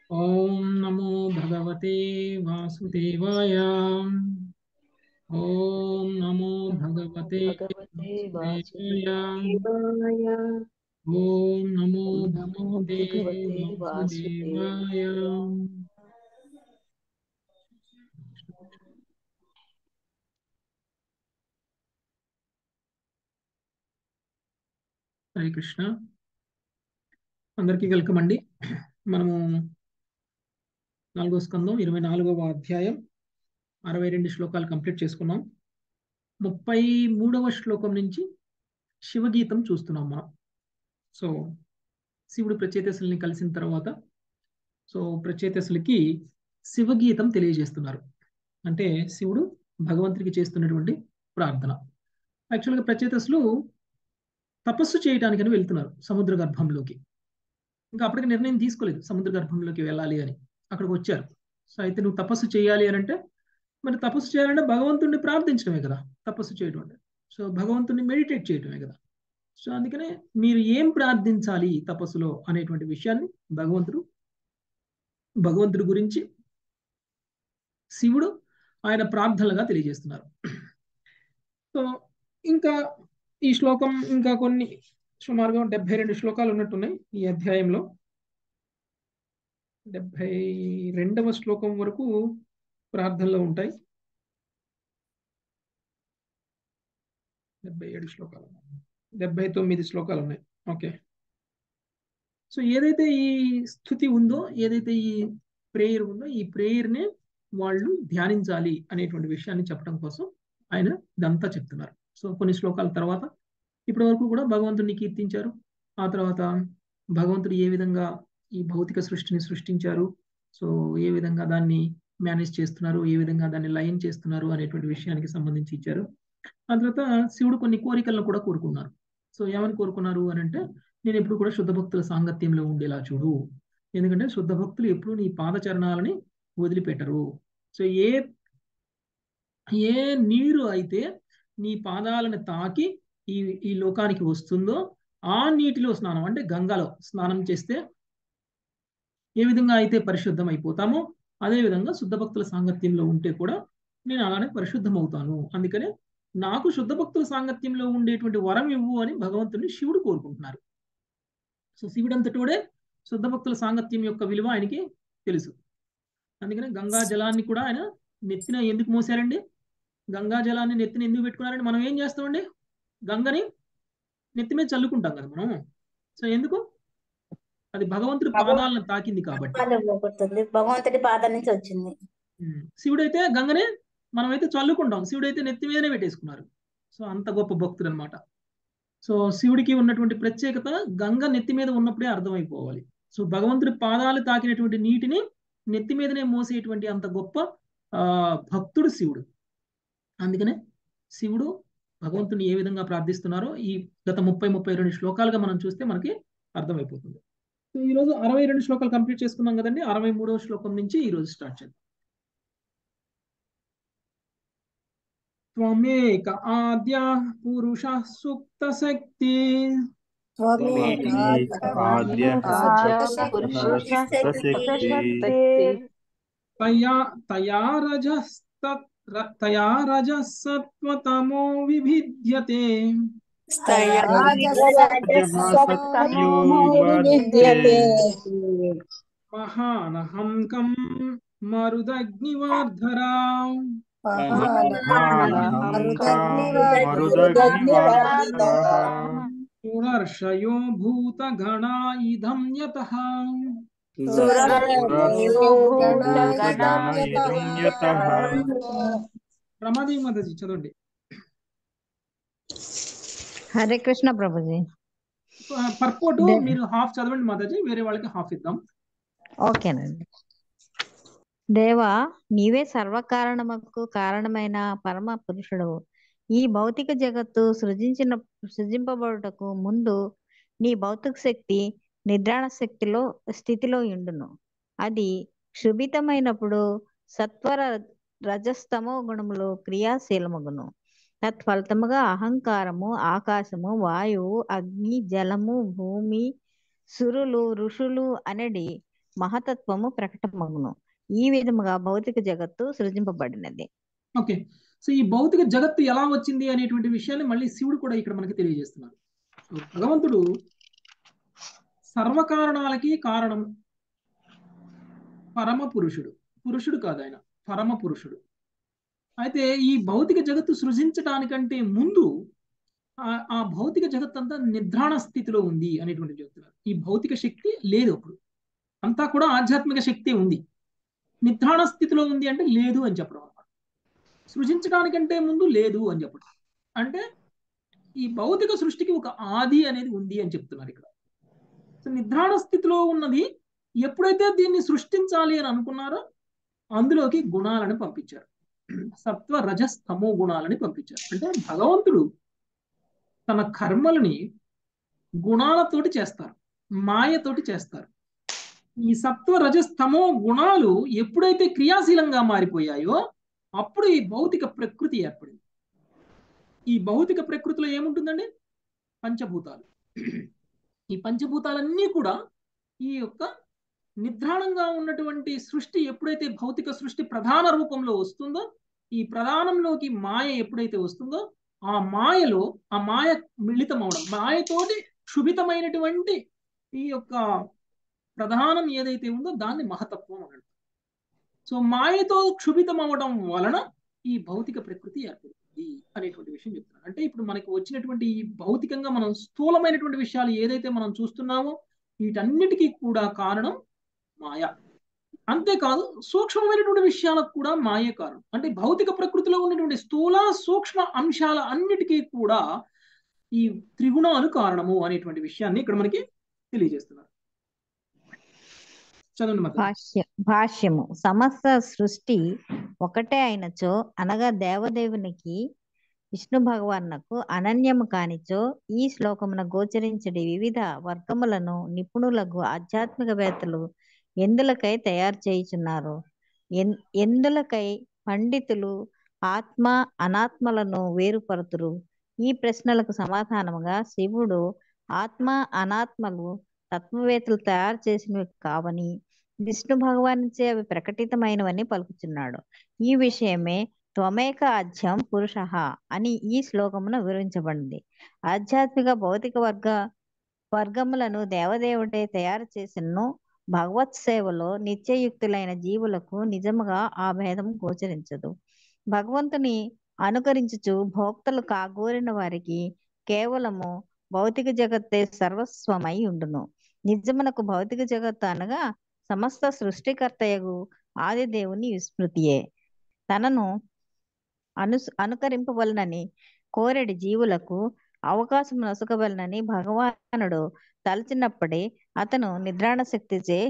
ॐ नमो भगवते वासुदेवाय ॐ नमो भगवते भगवते वासुदेवाय वासुदेवाय ॐ नमो नमो भगवते भगवते वासुदेवाय హరే కృష్ణ అందరికీ వెల్కమ్ అండి మనము నాలుగో స్కందం ఇరవై నాలుగవ అధ్యాయం అరవై రెండు శ్లోకాలు కంప్లీట్ చేసుకున్నాం ముప్పై మూడవ శ్లోకం నుంచి శివగీతం చూస్తున్నాం మనం సో శివుడు ప్రచేతసుల్ని కలిసిన తర్వాత సో ప్రచేతసులకి శివగీతం తెలియజేస్తున్నారు అంటే శివుడు భగవంతుడికి చేస్తున్నటువంటి ప్రార్థన యాక్చువల్గా ప్రచేతసులు తపస్సు చేయడానికని వెళ్తున్నారు సముద్ర గర్భంలోకి ఇంకా అప్పటికి నిర్ణయం తీసుకోలేదు సముద్ర గర్భంలోకి వెళ్ళాలి అని అక్కడికి వచ్చారు సో అయితే నువ్వు తపస్సు చేయాలి అని అంటే మరి తపస్సు చేయాలంటే భగవంతుడిని ప్రార్థించడమే కదా తపస్సు చేయడం అంటే సో భగవంతుడిని మెడిటేట్ చేయడమే కదా సో అందుకనే మీరు ఏం ప్రార్థించాలి తపస్సులో అనేటువంటి విషయాన్ని భగవంతుడు భగవంతుడి గురించి శివుడు ఆయన ప్రార్థనలుగా తెలియజేస్తున్నారు సో ఇంకా ఈ శ్లోకం ఇంకా కొన్ని సుమారుగా డెబ్బై రెండు శ్లోకాలు ఉన్నట్టున్నాయి ఈ అధ్యాయంలో డెబ్బై రెండవ శ్లోకం వరకు ప్రార్థనలో ఉంటాయి డెబ్బై ఏడు శ్లోకాలు డెబ్బై తొమ్మిది శ్లోకాలు ఉన్నాయి ఓకే సో ఏదైతే ఈ స్థుతి ఉందో ఏదైతే ఈ ప్రేయర్ ఉందో ఈ ప్రేయర్నే వాళ్ళు ధ్యానించాలి అనేటువంటి విషయాన్ని చెప్పడం కోసం ఆయన ఇదంతా చెప్తున్నారు సో కొన్ని శ్లోకాల తర్వాత ఇప్పటి వరకు కూడా భగవంతుడిని కీర్తించారు ఆ తర్వాత భగవంతుడు ఏ విధంగా ఈ భౌతిక సృష్టిని సృష్టించారు సో ఏ విధంగా దాన్ని మేనేజ్ చేస్తున్నారు ఏ విధంగా దాన్ని లయం చేస్తున్నారు అనేటువంటి విషయానికి సంబంధించి ఇచ్చారు ఆ తర్వాత శివుడు కొన్ని కోరికలను కూడా కోరుకున్నారు సో ఏమని కోరుకున్నారు అని అంటే నేను ఎప్పుడు కూడా శుద్ధ భక్తుల సాంగత్యంలో ఉండేలా చూడు ఎందుకంటే శుద్ధ భక్తులు ఎప్పుడు నీ పాదచరణాలని వదిలిపెట్టరు సో ఏ ఏ నీరు అయితే నీ పాదాలను తాకి ఈ ఈ లోకానికి వస్తుందో ఆ నీటిలో స్నానం అంటే గంగలో స్నానం చేస్తే ఏ విధంగా అయితే పరిశుద్ధం అయిపోతామో అదే విధంగా శుద్ధ భక్తుల సాంగత్యంలో ఉంటే కూడా నేను అలానే పరిశుద్ధం అవుతాను అందుకనే నాకు శుద్ధ భక్తుల సాంగత్యంలో ఉండేటువంటి వరం ఇవ్వు అని భగవంతుని శివుడు కోరుకుంటున్నారు సో శివుడు అంతటోడే శుద్ధ భక్తుల సాంగత్యం యొక్క విలువ ఆయనకి తెలుసు అందుకనే గంగా జలాన్ని కూడా ఆయన నెత్తిన ఎందుకు మోసారండి గంగా జలాన్ని నెత్తిన ఎందుకు పెట్టుకున్నారంటే మనం ఏం చేస్తామండి గంగని నెత్తి మీద చల్లుకుంటాం కదా మనం సో ఎందుకు అది భగవంతుడి పాదాలను తాకింది కాబట్టి పోగొడుతుంది భగవంతుడి పాదం నుంచి వచ్చింది శివుడైతే గంగనే మనమైతే చల్లుకుంటాం శివుడైతే నెత్తి మీదనే పెట్టేసుకున్నారు సో అంత గొప్ప భక్తుడు అనమాట సో శివుడికి ఉన్నటువంటి ప్రత్యేకత గంగ నెత్తి మీద ఉన్నప్పుడే అర్థమైపోవాలి సో భగవంతుడి పాదాలు తాకినటువంటి నీటిని నెత్తి మీదనే మోసేటువంటి అంత గొప్ప ఆ భక్తుడు శివుడు అందుకనే శివుడు భగవంతుని ఏ విధంగా ప్రార్థిస్తున్నారో ఈ గత ముప్పై ముప్పై రెండు శ్లోకాలుగా మనం చూస్తే మనకి అర్థమైపోతుంది సో ఈరోజు అరవై రెండు శ్లోకాలు కంప్లీట్ చేసుకున్నాం కదండి అరవై మూడవ శ్లోకం నుంచి ఈ రోజు స్టార్ట్ చేద్దాం త్వమేక ఆద్య పురుష సుప్త శక్తి తయా తయా రజస్తత్ తయా రజసత్వతమో విభిద్యతే మహానహంకం మరుదగ్నివార్ధరా సురర్షయో భూతగణా ఇదం యతః రమాదేవి మాతాజీ చదవండి హరే కృష్ణ ప్రభుజీ పర్పోటు మీరు హాఫ్ చదవండి మాతాజీ వేరే వాళ్ళకి హాఫ్ ఇద్దాం ఓకేనండి దేవా నీవే సర్వకారణముకు కారణమైన పరమ పురుషుడు ఈ భౌతిక జగత్తు సృజించిన సృజింపబడుటకు ముందు నీ భౌతిక శక్తి నిద్రాణ శక్తిలో స్థితిలో ఉండును అది క్షుభితమైనప్పుడు సత్వర రజస్తమో గుణములు క్రియాశీలమగును తత్ఫలితముగా అహంకారము ఆకాశము వాయువు అగ్ని జలము భూమి సురులు ఋషులు అనడి మహతత్వము ప్రకటమగును ఈ విధముగా భౌతిక జగత్తు సృజింపబడినది ఓకే సో ఈ భౌతిక జగత్తు ఎలా వచ్చింది అనేటువంటి విషయాన్ని మళ్ళీ శివుడు కూడా ఇక్కడ మనకి తెలియజేస్తున్నారు సో భగవంతుడు సర్వకారణాలకి కారణం పరమ పురుషుడు పురుషుడు కాదు ఆయన పరమ పురుషుడు అయితే ఈ భౌతిక జగత్తు సృజించడానికంటే ముందు ఆ- ఆ భౌతిక జగత్ అంతా నిద్రాణ స్థితిలో ఉంది అనేటువంటి చెప్తున్నారు ఈ భౌతిక శక్తి లేదు అప్పుడు అంతా కూడా ఆధ్యాత్మిక శక్తి ఉంది నిద్రాణ స్థితిలో ఉంది అంటే లేదు అని చెప్పడం అన్నమాట సృజించడానికంటే ముందు లేదు అని చెప్పడం అంటే ఈ భౌతిక సృష్టికి ఒక ఆది అనేది ఉంది అని చెప్తున్నారు ఇక్కడ సో నిద్రాణ స్థితిలో ఉన్నది ఎప్పుడైతే దీన్ని సృష్టించాలి అని అనుకున్నారో అందులోకి గుణాలను పంపించారు సత్వ రజస్ తమో గుణాలని పంపించారు అంటే భగవంతుడు తన కర్మలని గుణాలతోటి చేస్తారు మాయతోటి చేస్తారు ఈ సత్వ రజస్ తమో గుణాలు ఎప్పుడైతే క్రియాశీలంగా మారిపోయాయో అప్పుడు ఈ భౌతిక ప్రకృతి ఏర్పడింది ఈ భౌతిక ప్రకృతిలో ఏముంటుందండి పంచభూతాలు ఈ పంచభూతాలన్నీ కూడా ఈ యొక్క నిద్రాణంగా ఉన్నటువంటి సృష్టి ఎప్పుడైతే భౌతిక సృష్టి ప్రధాన రూపంలో వస్తుందో ఈ ప్రధానంలోకి మాయ ఎప్పుడైతే వస్తుందో ఆ మాయలో ఆ మాయ మిళితం అవడం మాయతోటి క్షుభితమైనటువంటి ఈ యొక్క ప్రధానం ఏదైతే ఉందో దాన్ని మహతత్వం అని అంటారు సో మాయతో క్షుభితం అవడం వలన ఈ భౌతిక ప్రకృతి ఏర్పడుతుంది అనేటువంటి విషయం చెప్తున్నాను అంటే ఇప్పుడు మనకి వచ్చినటువంటి ఈ భౌతికంగా మనం స్థూలమైనటువంటి విషయాలు ఏదైతే మనం చూస్తున్నామో వీటన్నిటికీ కూడా కారణం మాయ అంతేకాదు సూక్ష్మమైనటువంటి విషయాలకు కూడా మాయే కారణం అంటే భౌతిక ప్రకృతిలో ఉన్నటువంటి స్థూల సూక్ష్మ అంశాల అన్నిటికీ కూడా ఈ త్రిగుణాలు కారణము అనేటువంటి విషయాన్ని ఇక్కడ మనకి తెలియజేస్తున్నారు చదవండి మాత భాష్య భాష్యము సమస్త సృష్టి ఒకటే అయినచో అనగా దేవదేవునికి విష్ణు భగవానునకు అనన్యము కానిచో ఈ శ్లోకమున గోచరించడి వివిధ వర్గములను నిపుణులకు ఆధ్యాత్మికవేత్తలు ఎందులకై తయారు చేయుచున్నారు ఎన్ ఎందులకై పండితులు ఆత్మ అనాత్మలను వేరుపరుతురు ఈ ప్రశ్నలకు సమాధానముగా శివుడు ఆత్మ అనాత్మలు తత్వవేత్తలు తయారు చేసినవి కావని విష్ణు భగవానుచే అవి ప్రకటితమైనవని పలుకుచున్నాడు ఈ విషయమే త్వమేక అధ్యం పురుష అని ఈ శ్లోకమున వివరించబడింది ఆధ్యాత్మిక భౌతిక వర్గ వర్గములను దేవదేవుడే తయారు చేసినను భగవత్ సేవలో నిత్యయుక్తులైన జీవులకు నిజముగా ఆ భేదం గోచరించదు భగవంతుని అనుకరించుచు భోక్తలు కాగోరిన వారికి కేవలము భౌతిక జగత్తే సర్వస్వమై ఉండును నిజమునకు భౌతిక జగత్తు అనగా సమస్త సృష్టికర్తయగు ఆది దేవుని విస్మృతియే తనను అను అనుకరింపవలనని కోరెడి జీవులకు అవకాశం నొసగవలనని భగవానుడు తలచినప్పుడే అతను నిద్రాణ శక్తిచే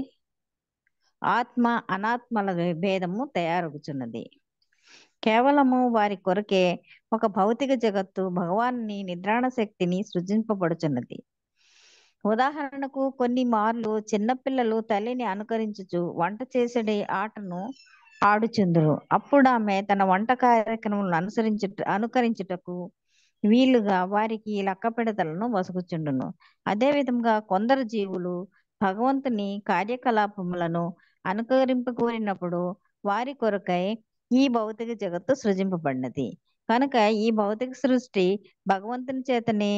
ఆత్మ అనాత్మల భేదము తయారగుచున్నది కేవలము వారి కొరకే ఒక భౌతిక జగత్తు భగవాన్ని నిద్రాణ శక్తిని సృజింపబడుచున్నది ఉదాహరణకు కొన్ని మార్లు చిన్నపిల్లలు తల్లిని అనుకరించుచు వంట చేసే ఆటను ఆడుచుందురు అప్పుడు ఆమె తన వంట కార్యక్రమం అనుసరించుట అనుకరించుటకు వీలుగా వారికి లక్కపెడతలను వసుకుచుండును అదే విధంగా కొందరు జీవులు భగవంతుని కార్యకలాపములను అనుకరింపకోరినప్పుడు వారి కొరకై ఈ భౌతిక జగత్తు సృజింపబడినది కనుక ఈ భౌతిక సృష్టి భగవంతుని చేతనే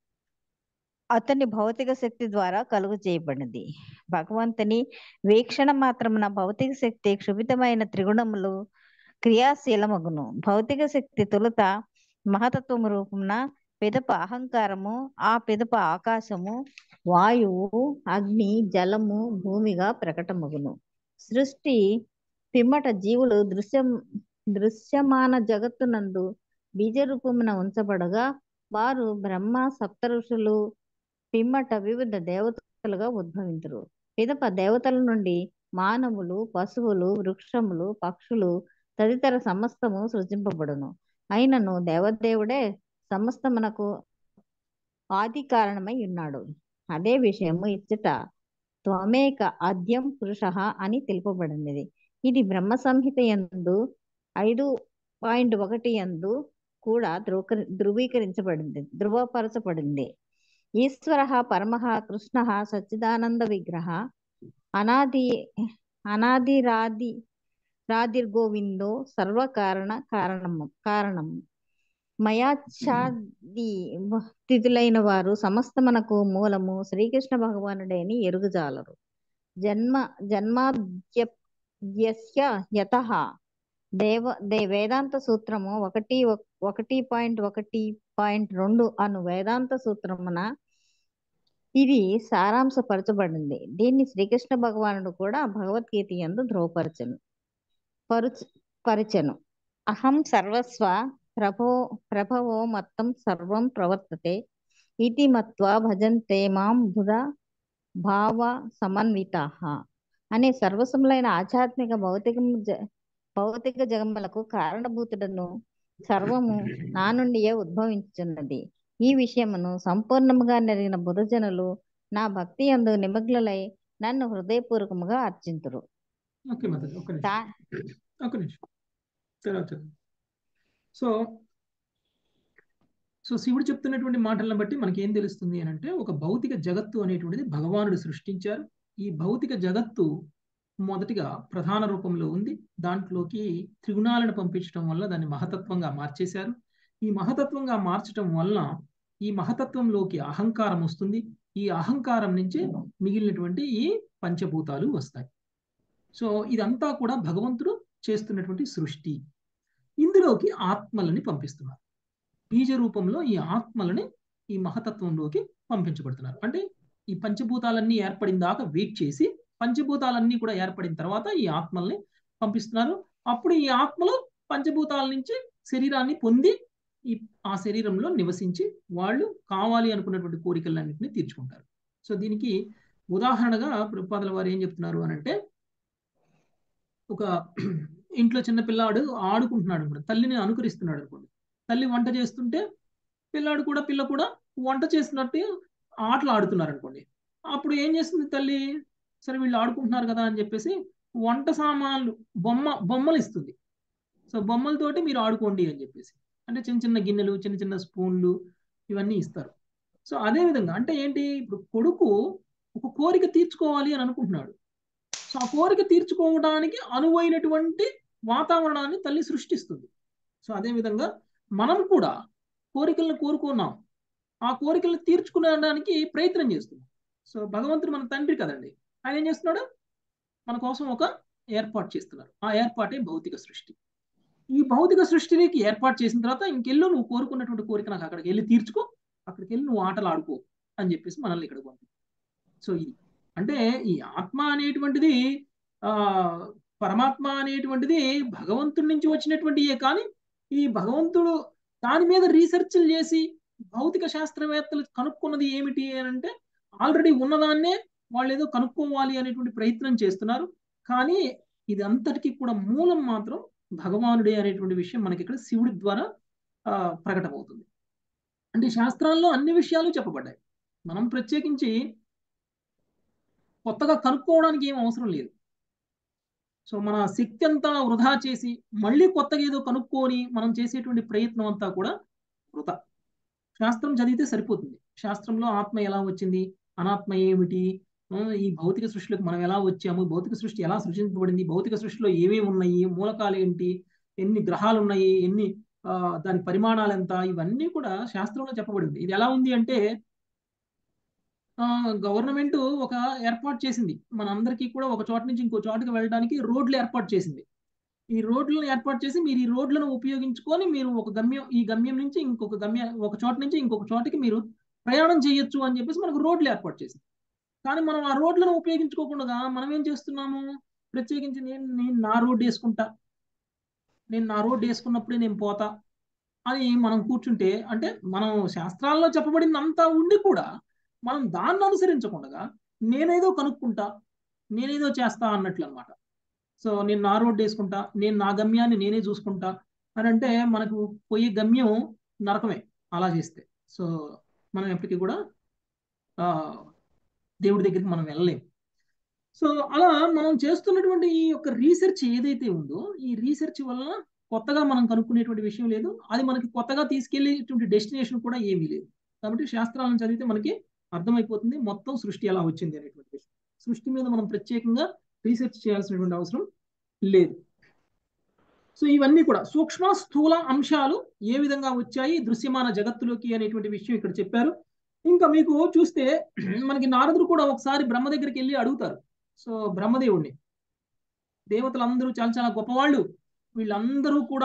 అతని భౌతిక శక్తి ద్వారా కలుగు చేయబడినది భగవంతుని వీక్షణ మాత్రమున భౌతిక శక్తి క్షుభితమైన త్రిగుణములు క్రియాశీలమగును భౌతిక శక్తి తొలుత మహతత్వము రూపమున పిదప అహంకారము ఆ పిదప ఆకాశము వాయువు అగ్ని జలము భూమిగా ప్రకటమగును సృష్టి పిమ్మట జీవులు దృశ్యం దృశ్యమాన జగత్తునందు బీజ రూపమున ఉంచబడగా వారు బ్రహ్మ సప్త ఋషులు పిమ్మట వివిధ దేవతలుగా ఉద్భవించరు పిదప దేవతల నుండి మానవులు పశువులు వృక్షములు పక్షులు తదితర సమస్తము సృజింపబడును అయినను దేవదేవుడే సమస్తమునకు ఆది కారణమై ఉన్నాడు అదే విషయము ఇచ్చట త్వమేక అద్యం పురుష అని తెలుపబడినది ఇది బ్రహ్మ సంహిత యందు ఐదు పాయింట్ ఒకటి యందు కూడా ధృవ ధృవీకరించబడింది ధృవపరచబడింది ఈశ్వర పరమ కృష్ణ సచ్చిదానంద విగ్రహ అనాది అనాది రాది రాదిర్గోవిందో సర్వకారణ కారణము కారణము మయాఛాది స్థితులైన వారు సమస్తమునకు మూలము శ్రీకృష్ణ భగవానుడేని ఎరుగుజాలరు జన్మ జన్మాద్యస్య యత దేవ దే వేదాంత సూత్రము ఒకటి ఒక్- ఒకటి పాయింట్ ఒకటి పాయింట్ రెండు అను వేదాంత సూత్రమున ఇది సారాంశపరచబడింది దీన్ని శ్రీకృష్ణ భగవానుడు కూడా భగవద్గీత యందు ధ్రువపరచను పరుచు పరిచను అహం సర్వస్వ ప్రభో ప్రభవో మొత్తం సర్వం ప్రవర్తతే ఇతి మత్వా భజంతే మాం బుధ భావ సమన్వితాః అనే సర్వసములైన ఆధ్యాత్మిక భౌతిక భౌతిక జగములకు కారణభూతుడను సర్వము నా నుండియే ఉద్భవించుచున్నది ఈ విషయమును సంపూర్ణముగా నెరిగిన బుధజనులు నా భక్తి యందు నిమగ్నులై నన్ను హృదయపూర్వకముగా అర్చింతురు ఓకే మాతాజీ ఒక్క నిమిషం దా- ఒక్క నిమిషం తర్వాత చదువు సో సో శివుడు చెప్తున్నటువంటి మాటలను బట్టి మనకి ఏం తెలుస్తుంది అని అంటే ఒక భౌతిక జగత్తు అనేటువంటిది భగవానుడు సృష్టించారు ఈ భౌతిక జగత్తు మొదటిగా ప్రధాన రూపంలో ఉంది దాంట్లోకి త్రిగుణాలను పంపించడం వల్ల దాన్ని మహతత్వంగా మార్చేశారు ఈ మహతత్వంగా మార్చడం వల్ల ఈ మహతత్వంలోకి అహంకారం వస్తుంది ఈ అహంకారం నుంచే మిగిలినటువంటి ఈ పంచభూతాలు వస్తాయి సో ఇదంతా కూడా భగవంతుడు చేస్తున్నటువంటి సృష్టి ఇందులోకి ఆత్మలని పంపిస్తున్నారు బీజ రూపంలో ఈ ఆత్మలని ఈ మహతత్వంలోకి పంపించబడుతున్నారు అంటే ఈ పంచభూతాలన్నీ ఏర్పడిన దాకా వెయిట్ చేసి పంచభూతాలన్నీ కూడా ఏర్పడిన తర్వాత ఈ ఆత్మల్ని పంపిస్తున్నారు అప్పుడు ఈ ఆత్మలు పంచభూతాల నుంచి శరీరాన్ని పొంది ఈ ఆ శరీరంలో నివసించి వాళ్ళు కావాలి అనుకున్నటువంటి కోరికలన్నింటినీ తీర్చుకుంటారు సో దీనికి ఉదాహరణగా ప్రభుపాదుల వారు ఏం చెప్తున్నారు అని అంటే ఒక ఇంట్లో చిన్న పిల్లాడు ఆడుకుంటున్నాడు అనుకోండి తల్లిని అనుకరిస్తున్నాడు అనుకోండి తల్లి వంట చేస్తుంటే పిల్లాడు కూడా పిల్ల కూడా వంట చేస్తున్నట్టు ఆటలు ఆడుతున్నారు అనుకోండి అప్పుడు ఏం చేస్తుంది తల్లి సరే వీళ్ళు ఆడుకుంటున్నారు కదా అని చెప్పేసి వంట సామాన్లు బొమ్మ బొమ్మలు ఇస్తుంది సో బొమ్మలతోటి మీరు ఆడుకోండి అని చెప్పేసి అంటే చిన్న చిన్న గిన్నెలు చిన్న చిన్న స్పూన్లు ఇవన్నీ ఇస్తారు సో అదే విధంగా అంటే ఏంటి ఇప్పుడు కొడుకు ఒక కోరిక తీర్చుకోవాలి అని అనుకుంటున్నాడు సో ఆ కోరిక తీర్చుకోవడానికి అనువైనటువంటి వాతావరణాన్ని తల్లి సృష్టిస్తుంది సో అదే విధంగా మనం కూడా కోరికలను కోరుకున్నాం ఆ కోరికలను తీర్చుకునేడానికి ప్రయత్నం చేస్తున్నాం సో భగవంతుడు మన తండ్రి కదండి ఆయన ఏం చేస్తున్నాడు మన కోసం ఒక ఏర్పాటు చేస్తున్నారు ఆ ఏర్పాటే భౌతిక సృష్టి ఈ భౌతిక సృష్టికి ఏర్పాటు చేసిన తర్వాత ఇంకెళ్ళు నువ్వు కోరుకున్నటువంటి కోరిక నాకు అక్కడికి వెళ్ళి తీర్చుకో అక్కడికి వెళ్ళి నువ్వు ఆటలు ఆడుకో అని చెప్పేసి మనల్ని ఇక్కడికి పంపి సో ఇది అంటే ఈ ఆత్మ అనేటువంటిది ఆ పరమాత్మ అనేటువంటిది భగవంతుడి నుంచి వచ్చినటువంటియే కానీ ఈ భగవంతుడు దాని మీద రీసెర్చ్లు చేసి భౌతిక శాస్త్రవేత్తలు కనుక్కున్నది ఏమిటి అని అంటే ఆల్రెడీ ఉన్నదాన్నే వాళ్ళు ఏదో కనుక్కోవాలి అనేటువంటి ప్రయత్నం చేస్తున్నారు కానీ ఇది అంతటికీ కూడా మూలం మాత్రం భగవానుడే అనేటువంటి విషయం మనకి ఇక్కడ శివుడి ద్వారా ఆ, ప్రకటమవుతుంది అంటే శాస్త్రాల్లో అన్ని విషయాలు చెప్పబడ్డాయి మనం ప్రత్యేకించి కొత్తగా కనుక్కోవడానికి ఏం అవసరం లేదు సో మన శక్తి అంతా వృధా చేసి మళ్ళీ కొత్తగా ఏదో కనుక్కొని మనం చేసేటువంటి ప్రయత్నం అంతా కూడా వృధా శాస్త్రం చదివితే సరిపోతుంది శాస్త్రంలో ఆత్మ ఎలా వచ్చింది అనాత్మ ఏమిటి ఆ, ఈ భౌతిక సృష్టిలోకి మనం ఎలా వచ్చాము భౌతిక సృష్టి ఎలా సృష్టించబడింది భౌతిక సృష్టిలో ఏమేమి ఉన్నాయి మూలకాలు ఏంటి ఎన్ని గ్రహాలు ఉన్నాయి ఎన్ని ఆ, దాని పరిమాణాలు ఎంత ఇవన్నీ కూడా శాస్త్రంలో చెప్పబడింది ఇది ఎలా ఉంది అంటే గవర్నమెంట్ ఒక ఏర్పాటు చేసింది మనందరికీ కూడా ఒక చోట నుంచి ఇంకో చోటకి వెళ్ళడానికి రోడ్లు ఏర్పాటు చేసింది ఈ రోడ్లను ఏర్పాటు చేసి మీరు ఈ రోడ్లను ఉపయోగించుకొని మీరు ఒక గమ్యం ఈ గమ్యం నుంచి ఇంకొక గమ్య ఒక చోట నుంచి ఇంకొక చోటకి మీరు ప్రయాణం చేయొచ్చు అని చెప్పేసి మనకు రోడ్లు ఏర్పాటు చేసింది కానీ మనం ఆ రోడ్లను ఉపయోగించుకోకుండా మనం ఏం చేస్తున్నాము ప్రత్యేకించి నేను నేను నా రోడ్డు వేసుకుంటా నేను నా రోడ్డు వేసుకున్నప్పుడే నేను పోతా అని మనం కూర్చుంటే అంటే మనం శాస్త్రాల్లో చెప్పబడింది అంతా ఉండి కూడా మనం దాన్ని అనుసరించకుండా నేనేదో కనుక్కుంటా నేనేదో చేస్తా అన్నట్లు అనమాట సో నేను నా రోడ్డు వేసుకుంటా నేను నా గమ్యాన్ని నేనే చూసుకుంటా అని అంటే మనకు పోయే గమ్యం నరకమే అలా చేస్తే సో మనం ఎప్పటికీ కూడా ఆ, దేవుడి దగ్గరికి మనం వెళ్ళలేము సో అలా మనం చేస్తున్నటువంటి ఈ యొక్క రీసెర్చ్ ఏదైతే ఉందో ఈ రీసెర్చ్ వలన కొత్తగా మనం కనుక్కునేటువంటి విషయం లేదు అది మనకి కొత్తగా తీసుకెళ్లేటువంటి డెస్టినేషన్ కూడా ఏమీ లేదు కాబట్టి శాస్త్రాలను చదివితే మనకి అర్థమైపోతుంది మొత్తం సృష్టి ఎలా వచ్చింది అనేటువంటి విషయం సృష్టి మీద మనం ప్రత్యేకంగా రీసెర్చ్ చేయాల్సినటువంటి అవసరం లేదు సో ఇవన్నీ కూడా సూక్ష్మ స్థూల అంశాలు ఏ విధంగా వచ్చాయి దృశ్యమాన జగత్తులోకి అనేటువంటి విషయం ఇక్కడ చెప్పారు ఇంకా మీకు చూస్తే మనకి నారదుడు కూడా ఒకసారి బ్రహ్మ దగ్గరికి వెళ్ళి అడుగుతారు సో బ్రహ్మదేవుణ్ణి దేవతలందరూ చాలా చాలా గొప్పవాళ్ళు వీళ్ళందరూ కూడా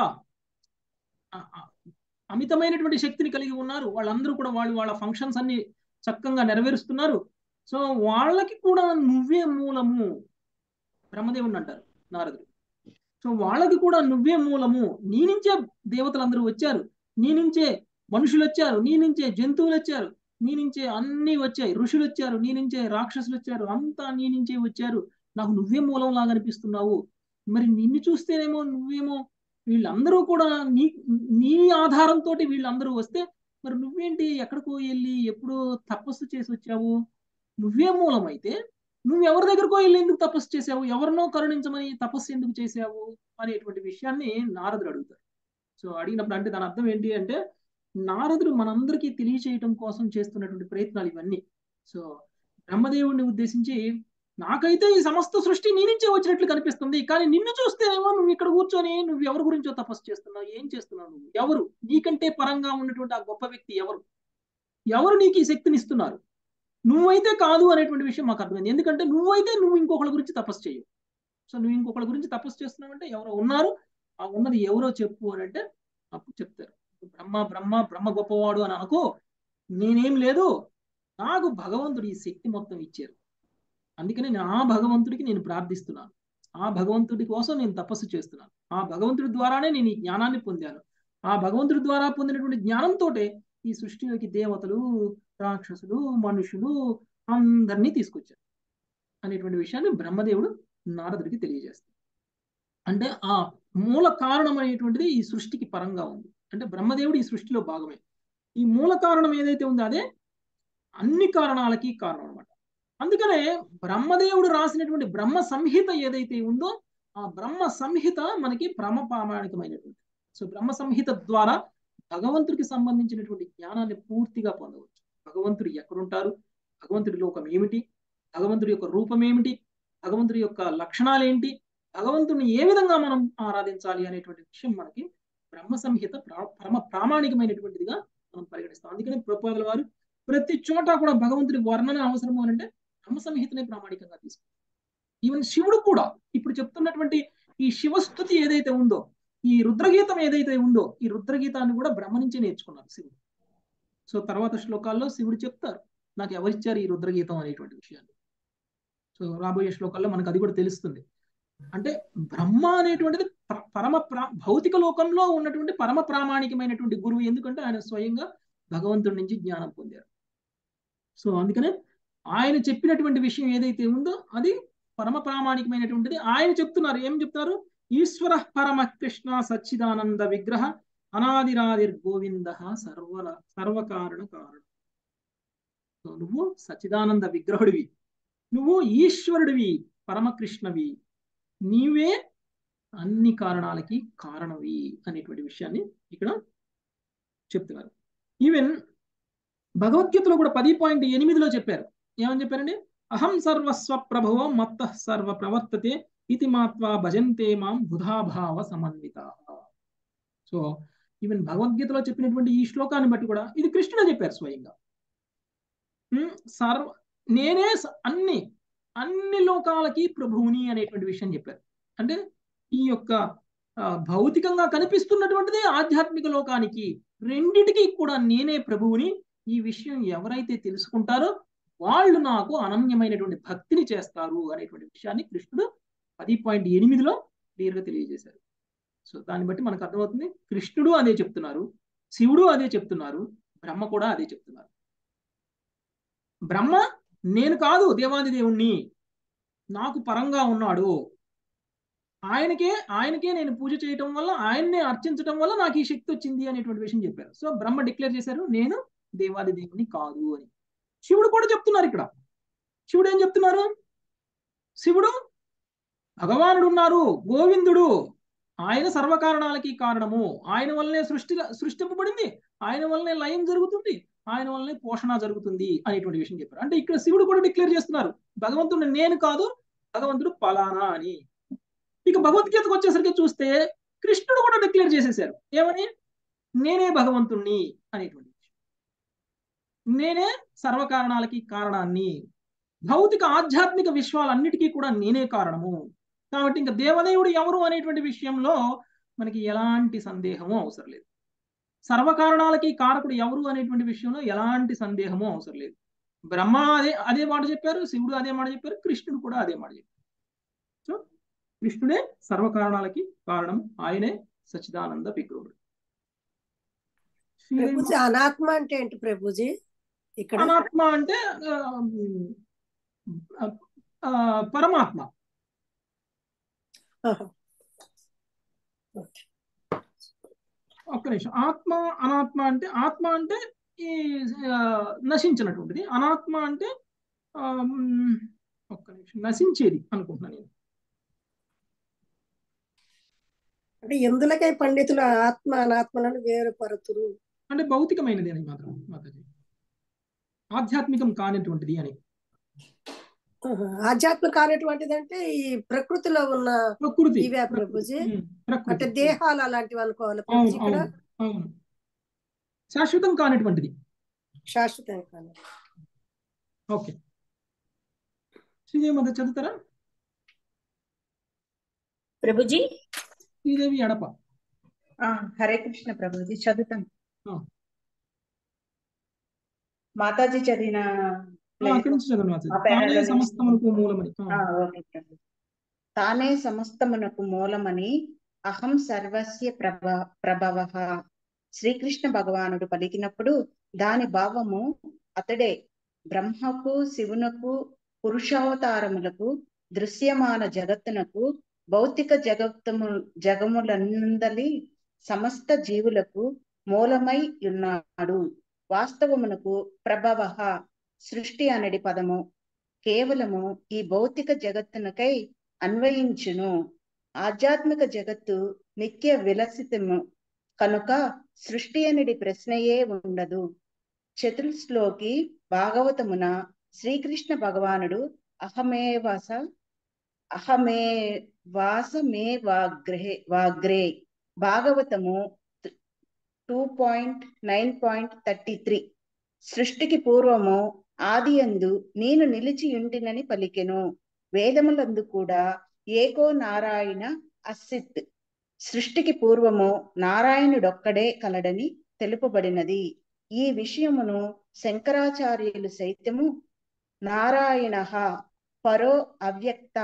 అ- అ- అమితమైనటువంటి శక్తిని కలిగి ఉన్నారు వాళ్ళందరూ కూడా వాళ్ళు వాళ్ళ ఫంక్షన్స్ అన్ని చక్కగా నెరవేరుస్తున్నారు సో వాళ్ళకి కూడా నువ్వే మూలము బ్రహ్మదేవుని అంటారు నారదుడు సో వాళ్ళకి కూడా నువ్వే మూలము నీ నుంచే దేవతలందరూ వచ్చారు నీ నుంచే మనుషులు వచ్చారు నీ నుంచే జంతువులు వచ్చారు నీ నుంచే అన్ని వచ్చాయి ఋషులు వచ్చారు నీ నుంచే రాక్షసులు వచ్చారు అంతా నీ నుంచే వచ్చారు నాకు నువ్వే మూలం లాగా అనిపిస్తున్నావు మరి నిన్ను చూస్తేనేమో నువ్వేమో వీళ్ళందరూ కూడా నీ నీ ఆధారంతో వీళ్ళందరూ వస్తే మరి నువ్వేంటి ఎక్కడికో వెళ్ళి ఎప్పుడో తపస్సు చేసి వచ్చావు నువ్వే మూలం అయితే నువ్వు ఎవరి దగ్గరకో వెళ్ళి ఎందుకు తపస్సు చేసావు ఎవరినో కరుణించమని తపస్సు ఎందుకు చేసావు అనేటువంటి విషయాన్ని నారదుడు అడుగుతారు సో అడిగినప్పుడు అంటే దాని అర్థం ఏంటి అంటే నారదుడు మనందరికీ తెలియచేయటం కోసం చేస్తున్నటువంటి ప్రయత్నాలు ఇవన్నీ సో బ్రహ్మదేవుడిని ఉద్దేశించి నాకైతే ఈ సమస్త సృష్టి నీ నుంచే వచ్చినట్లు కనిపిస్తుంది కానీ నిన్ను చూస్తేనేమో నువ్వు ఇక్కడ కూర్చొని నువ్వు ఎవరి గురించో తపస్సు చేస్తున్నావు ఏం చేస్తున్నావు నువ్వు ఎవరు నీకంటే పరంగా ఉన్నటువంటి ఆ గొప్ప వ్యక్తి ఎవరు ఎవరు నీకు ఈ శక్తిని ఇస్తున్నారు నువ్వైతే కాదు అనేటువంటి విషయం మాకు అర్థమైంది ఎందుకంటే నువ్వైతే నువ్వు ఇంకొకరి గురించి తపస్సు చేయవు సో నువ్వు ఇంకొకరి గురించి తపస్సు చేస్తున్నావు అంటే ఎవరో ఉన్నారు ఆ ఉన్నది ఎవరో చెప్పు అని అంటే అప్పుడు చెప్తారు బ్రహ్మ బ్రహ్మ బ్రహ్మ గొప్పవాడు అని అనుకో నేనేం లేదు నాకు భగవంతుడు ఈ శక్తి మొత్తం ఇచ్చారు అందుకని నేను ఆ భగవంతుడికి నేను ప్రార్థిస్తున్నాను ఆ భగవంతుడి కోసం నేను తపస్సు చేస్తున్నాను ఆ భగవంతుడి ద్వారానే నేను ఈ జ్ఞానాన్ని పొందాను ఆ భగవంతుడి ద్వారా పొందినటువంటి జ్ఞానంతో ఈ సృష్టిలోకి దేవతలు రాక్షసులు మనుషులు అందరినీ తీసుకొచ్చారు అనేటువంటి విషయాన్ని బ్రహ్మదేవుడు నారదుడికి తెలియజేస్తాడు అంటే ఆ మూల కారణం అనేటువంటిది ఈ సృష్టికి పరంగా ఉంది అంటే బ్రహ్మదేవుడు ఈ సృష్టిలో భాగమే ఈ మూల కారణం ఏదైతే ఉందో అదే అన్ని కారణాలకి కారణం అనమాట అందుకనే బ్రహ్మదేవుడు రాసినటువంటి బ్రహ్మ సంహిత ఏదైతే ఉందో ఆ బ్రహ్మ సంహిత మనకి బ్రహ్మ ప్రామాణికమైనటువంటి సో బ్రహ్మ సంహిత ద్వారా భగవంతుడికి సంబంధించినటువంటి జ్ఞానాన్ని పూర్తిగా పొందవచ్చు భగవంతుడు ఎక్కడుంటారు భగవంతుడి లోకం ఏమిటి భగవంతుడి యొక్క రూపం ఏమిటి భగవంతుడి యొక్క లక్షణాలు ఏంటి భగవంతుడిని ఏ విధంగా మనం ఆరాధించాలి అనేటువంటి విషయం మనకి బ్రహ్మ సంహిత పరమ ప్రామాణికమైనటువంటిదిగా మనం పరిగణిస్తాం అందుకని ప్రపోదల వారు ప్రతి చోట కూడా భగవంతుడి వర్ణన అవసరము అని అంటే బ్రహ్మ సంహితనే ప్రామాణికంగా తీసుకుంటాం ఈవెన్ శివుడు కూడా ఇప్పుడు చెప్తున్నటువంటి ఈ శివస్థుతి ఏదైతే ఉందో ఈ రుద్రగీతం ఏదైతే ఉందో ఈ రుద్రగీతాన్ని కూడా బ్రహ్మ నుంచే నేర్చుకున్నారు శివుడు సో తర్వాత శ్లోకాల్లో శివుడు చెప్తారు నాకు ఎవరిచ్చారు ఈ రుద్రగీతం అనేటువంటి విషయాన్ని సో రాబోయే శ్లోకాల్లో మనకు అది కూడా తెలుస్తుంది అంటే బ్రహ్మ అనేటువంటిది పరమ భౌతిక లోకంలో ఉన్నటువంటి పరమ ప్రామాణికమైనటువంటి గురువు ఎందుకంటే ఆయన స్వయంగా భగవంతుడి నుంచి జ్ఞానం పొందారు సో అందుకనే ఆయన చెప్పినటువంటి విషయం ఏదైతే ఉందో అది పరమ ప్రామాణికమైనటువంటిది ఆయన చెప్తున్నారు ఏం చెప్తారు ఈశ్వర పరమ కృష్ణ సచ్చిదానంద విగ్రహ అనాదిరాదిర్ గోవింద సర్వ సర్వకారణ కారణం సో నువ్వు సచ్చిదానంద విగ్రహుడివి నువ్వు ఈశ్వరుడివి పరమకృష్ణవి నీవే అన్ని కారణాలకి కారణవి అనేటువంటి విషయాన్ని ఇక్కడ చెప్తున్నారు ఈవెన్ భగవద్గీతలో కూడా పది పాయింట్ ఎనిమిదిలో చెప్పారు ఏమని చెప్పారండి అహం సర్వస్వ ప్రభవ మత్త సర్వ ప్రవర్తతే ఇది మాత్వా భజంతే మాం బుధాభావ సమన్విత సో ఈవెన్ భగవద్గీతలో చెప్పినటువంటి ఈ శ్లోకాన్ని బట్టి కూడా ఇది కృష్ణుడే చెప్పారు స్వయంగా సర్వ నేనే అన్ని అన్ని లోకాలకి ప్రభువుని అనేటువంటి విషయం చెప్పారు అంటే ఈ యొక్క భౌతికంగా కనిపిస్తున్నటువంటిది ఆధ్యాత్మిక లోకానికి రెండిటికి కూడా నేనే ప్రభువుని ఈ విషయం ఎవరైతే తెలుసుకుంటారో వాళ్ళు నాకు అనన్యమైనటువంటి భక్తిని చేస్తారు అనేటువంటి విషయాన్ని కృష్ణుడు పది పాయింట్ ఎనిమిదిలో క్లియర్గా తెలియజేశారు సో దాన్ని బట్టి మనకు అర్థమవుతుంది కృష్ణుడు అదే చెప్తున్నారు శివుడు అదే చెప్తున్నారు బ్రహ్మ కూడా అదే చెప్తున్నారు బ్రహ్మ నేను కాదు దేవాది దేవుణ్ణి నాకు పరంగా ఉన్నాడు ఆయనకే ఆయనకే నేను పూజ చేయటం వల్ల ఆయన్నే అర్చించడం వల్ల నాకు ఈ శక్తి వచ్చింది అనేటువంటి విషయం చెప్పారు సో బ్రహ్మ డిక్లేర్ చేశారు నేను దేవాది దేవుని కాదు అని శివుడు కూడా చెప్తున్నారు ఇక్కడ శివుడు ఏం చెప్తున్నారు శివుడు భగవానుడు ఉన్నారు గోవిందుడు ఆయన సర్వకారణాలకి కారణము ఆయన వల్లనే సృష్టి సృష్టింపబడింది ఆయన వల్లనే లయం జరుగుతుంది ఆయన వల్లనే పోషణ జరుగుతుంది అనేటువంటి విషయం చెప్పారు అంటే ఇక్కడ శివుడు కూడా డిక్లేర్ చేస్తున్నారు భగవంతుడు నేను కాదు భగవంతుడు పలానా అని ఇక భగవద్గీతకు వచ్చేసరికి చూస్తే కృష్ణుడు కూడా డిక్లేర్ చేసేసారు ఏమని నేనే భగవంతుణ్ణి అనేటువంటి విషయం నేనే సర్వకారణాలకి కారణాన్ని భౌతిక ఆధ్యాత్మిక విశ్వాలన్నిటికీ కూడా నేనే కారణము కాబట్టి ఇంకా దేవదేవుడు ఎవరు అనేటువంటి విషయంలో మనకి ఎలాంటి సందేహము అవసరం లేదు సర్వకారణాలకి కారకుడు ఎవరు అనేటువంటి విషయంలో ఎలాంటి సందేహము అవసరం లేదు బ్రహ్మ అదే అదే మాట చెప్పారు శివుడు అదే మాట చెప్పారు కృష్ణుడు కూడా అదే మాట చెప్పారు సో కృష్ణుడే సర్వకారణాలకి కారణం ఆయనే సచిదానంద విగ్రహుడు ప్రభుజీ అనాత్మ అంటే ఏంటి ప్రభుజీ ఇక్కడ అనాత్మ అంటే ఆ, ఆ, పరమాత్మ ఆహా. ఒక్క నిమిషం ఆత్మ అనాత్మ అంటే ఆత్మ అంటే ఈ ఆ, నశించినటువంటిది అనాత్మ అంటే ఆ, మ్, ఒక్క నిమిషం నశించేది అనుకుంటున్నాను నేను అంటే ఎందులకై పండితులు ఆత్మ అనాత్మలను వేరుపరుతురు అంటే భౌతికమైనది అని మాత్రం మాతాజీ ఆధ్యాత్మికం కానిటువంటిది అని ఆహా. ఆధ్యాత్మిక కానటువంటిది అంటే ఈ ప్రకృతిలో ఉన్న ప్రకృతి ఇవే ప్రభుజీ ఉమ్, ప్రకృతి అంటే దేహాలు అలాంటివి అనుకోవాలి అవును ప్రభుజీ ఇక్కడ అవును అవును శాశ్వతం కానిటువంటిది శాశ్వతం కాదు ఓకే శ్రీదేవి మధ్య చదువుతారా ప్రభుజీ శ్రీదేవి ఎడప ఆ, హరే కృష్ణ ప్రభుజీ చదువుతాను ఆ. మాతాజీ చదివిన ఆ, అక్కడి నుంచి చదవండి మాతాజీ ఆ పేరాలో తానే నుంచి. సమస్తమునకు మూలమని ఆ, ఆ, ఓకే ప్రభు తానే సమస్తమునకు మూలమని అహం సర్వస్య ప్రభ ప్రభవ శ్రీకృష్ణ భగవానుడు పలికినప్పుడు దాని భావము అతడే బ్రహ్మకు శివునకు పురుషావతారములకు దృశ్యమాన జగత్తునకు భౌతిక జగత్తము జగములందలి సమస్త జీవులకు మూలమై ఉన్నాడు వాస్తవమునకు ప్రభవ సృష్టి అనడి పదము కేవలము ఈ భౌతిక జగత్తునకై అన్వయించును ఆధ్యాత్మిక జగత్తు నిత్య విలసితము కనుక సృష్టి అనేది ప్రశ్నయే ఉండదు చతుర్శ్లోకి భాగవతమున శ్రీకృష్ణ భగవానుడు అహమేవాస అహమే వాసమే వాగ్రే వాగ్రే భాగవతము two point nine point thirty three సృష్టికి పూర్వము ఆది యందు నేను నిలిచి ఉంటినని పలికెను వేదములందు కూడా ఏకో నారాయణ అసిత్ సృష్టికి పూర్వము నారాయణుడొక్కడే కలడని తెలుపబడినది ఈ విషయమును శంకరాచార్యులు సైతము నారాయణ పరో అవ్యక్త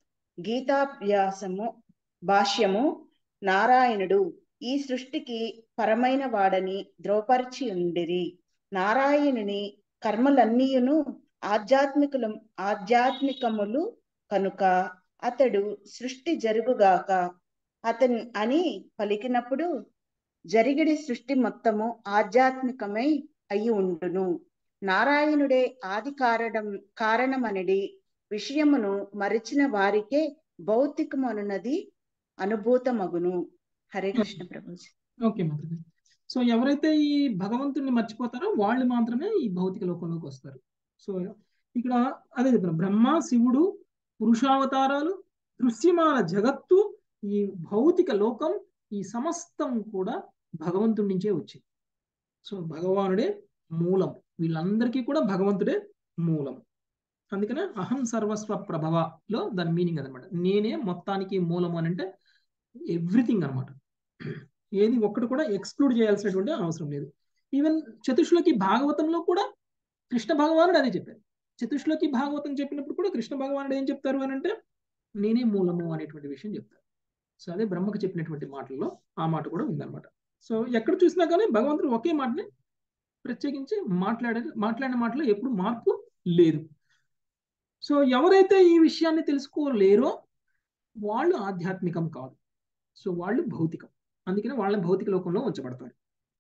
గీతాభ్యాసము భాష్యము నారాయణుడు ఈ సృష్టికి పరమైన వాడని ద్రోపరిచి ఉండిరి నారాయణుని కర్మలన్నీయును ఆధ్యాత్మికులు ఆధ్యాత్మికములు కనుక అతడు సృష్టి జరుగుగాక అతని అని పలికినప్పుడు జరిగిడి సృష్టి మొత్తము ఆధ్యాత్మికమై అయి ఉండును నారాయణుడే ఆది కారణం కారణమనడి విషయమును మరిచిన వారికే భౌతికమనున్నది అనుభూతమగును హరే కృష్ణ ప్రభు ఓకే మాతాజీ సో ఎవరైతే ఈ భగవంతుడిని మర్చిపోతారో వాళ్ళు మాత్రమే ఈ భౌతిక లోకంలోకి వస్తారు సో ఇక్కడ అదే చెప్తున్నా బ్రహ్మ శివుడు పురుషావతారాలు దృశ్యమాన జగత్తు ఈ భౌతిక లోకం ఈ సమస్తం కూడా భగవంతుడి నుంచే వచ్చింది సో భగవానుడే మూలం వీళ్ళందరికీ కూడా భగవంతుడే మూలం అందుకనే అహం సర్వస్వ ప్రభవలో దాని మీనింగ్ అనమాట నేనే మొత్తానికి మూలం అని అంటే ఎవ్రీథింగ్ అనమాట ఏది ఒక్కటి కూడా ఎక్స్క్లూడ్ చేయాల్సినటువంటి అవసరం లేదు ఈవెన్ చతుశ్లోకి భాగవతంలో కూడా కృష్ణ భగవానుడు అదే చెప్పారు చతుశ్లోకి భాగవతం చెప్పినప్పుడు కూడా కృష్ణ భగవానుడు ఏం చెప్తారు అని అంటే నేనే మూలము అనేటువంటి విషయం చెప్తారు సో అదే బ్రహ్మకు చెప్పినటువంటి మాటల్లో ఆ మాట కూడా ఉందన్నమాట సో ఎక్కడ చూసినా కానీ భగవంతుడు ఒకే మాటని ప్రత్యేకించి మాట్లాడే మాట్లాడిన మాటలో ఎప్పుడు మార్పు లేదు సో ఎవరైతే ఈ విషయాన్ని తెలుసుకోలేరో వాళ్ళు ఆధ్యాత్మికం కాదు సో వాళ్ళు భౌతికం అందుకనే వాళ్ళని భౌతిక లోకంలో ఉంచబడతారు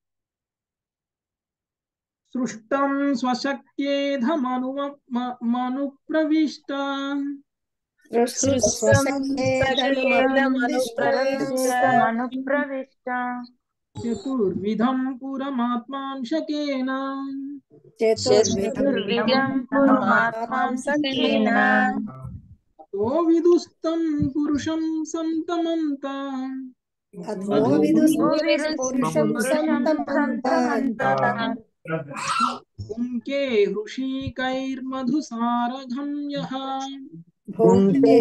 సృష్టం స్వశక్యేధమను మను ప్రవిష్ట మనుప్రవిష్ట చతుర్విధం పురమాత్మాంశకేన చతుర్విధం పురమాత్మాంసకేన తో విదుస్తం పురుషం సంతమంత అథో విదుస్ పురుషం సంతమంత పుంకే హృషీకైర్మధుసారఘం యః భుంక్తే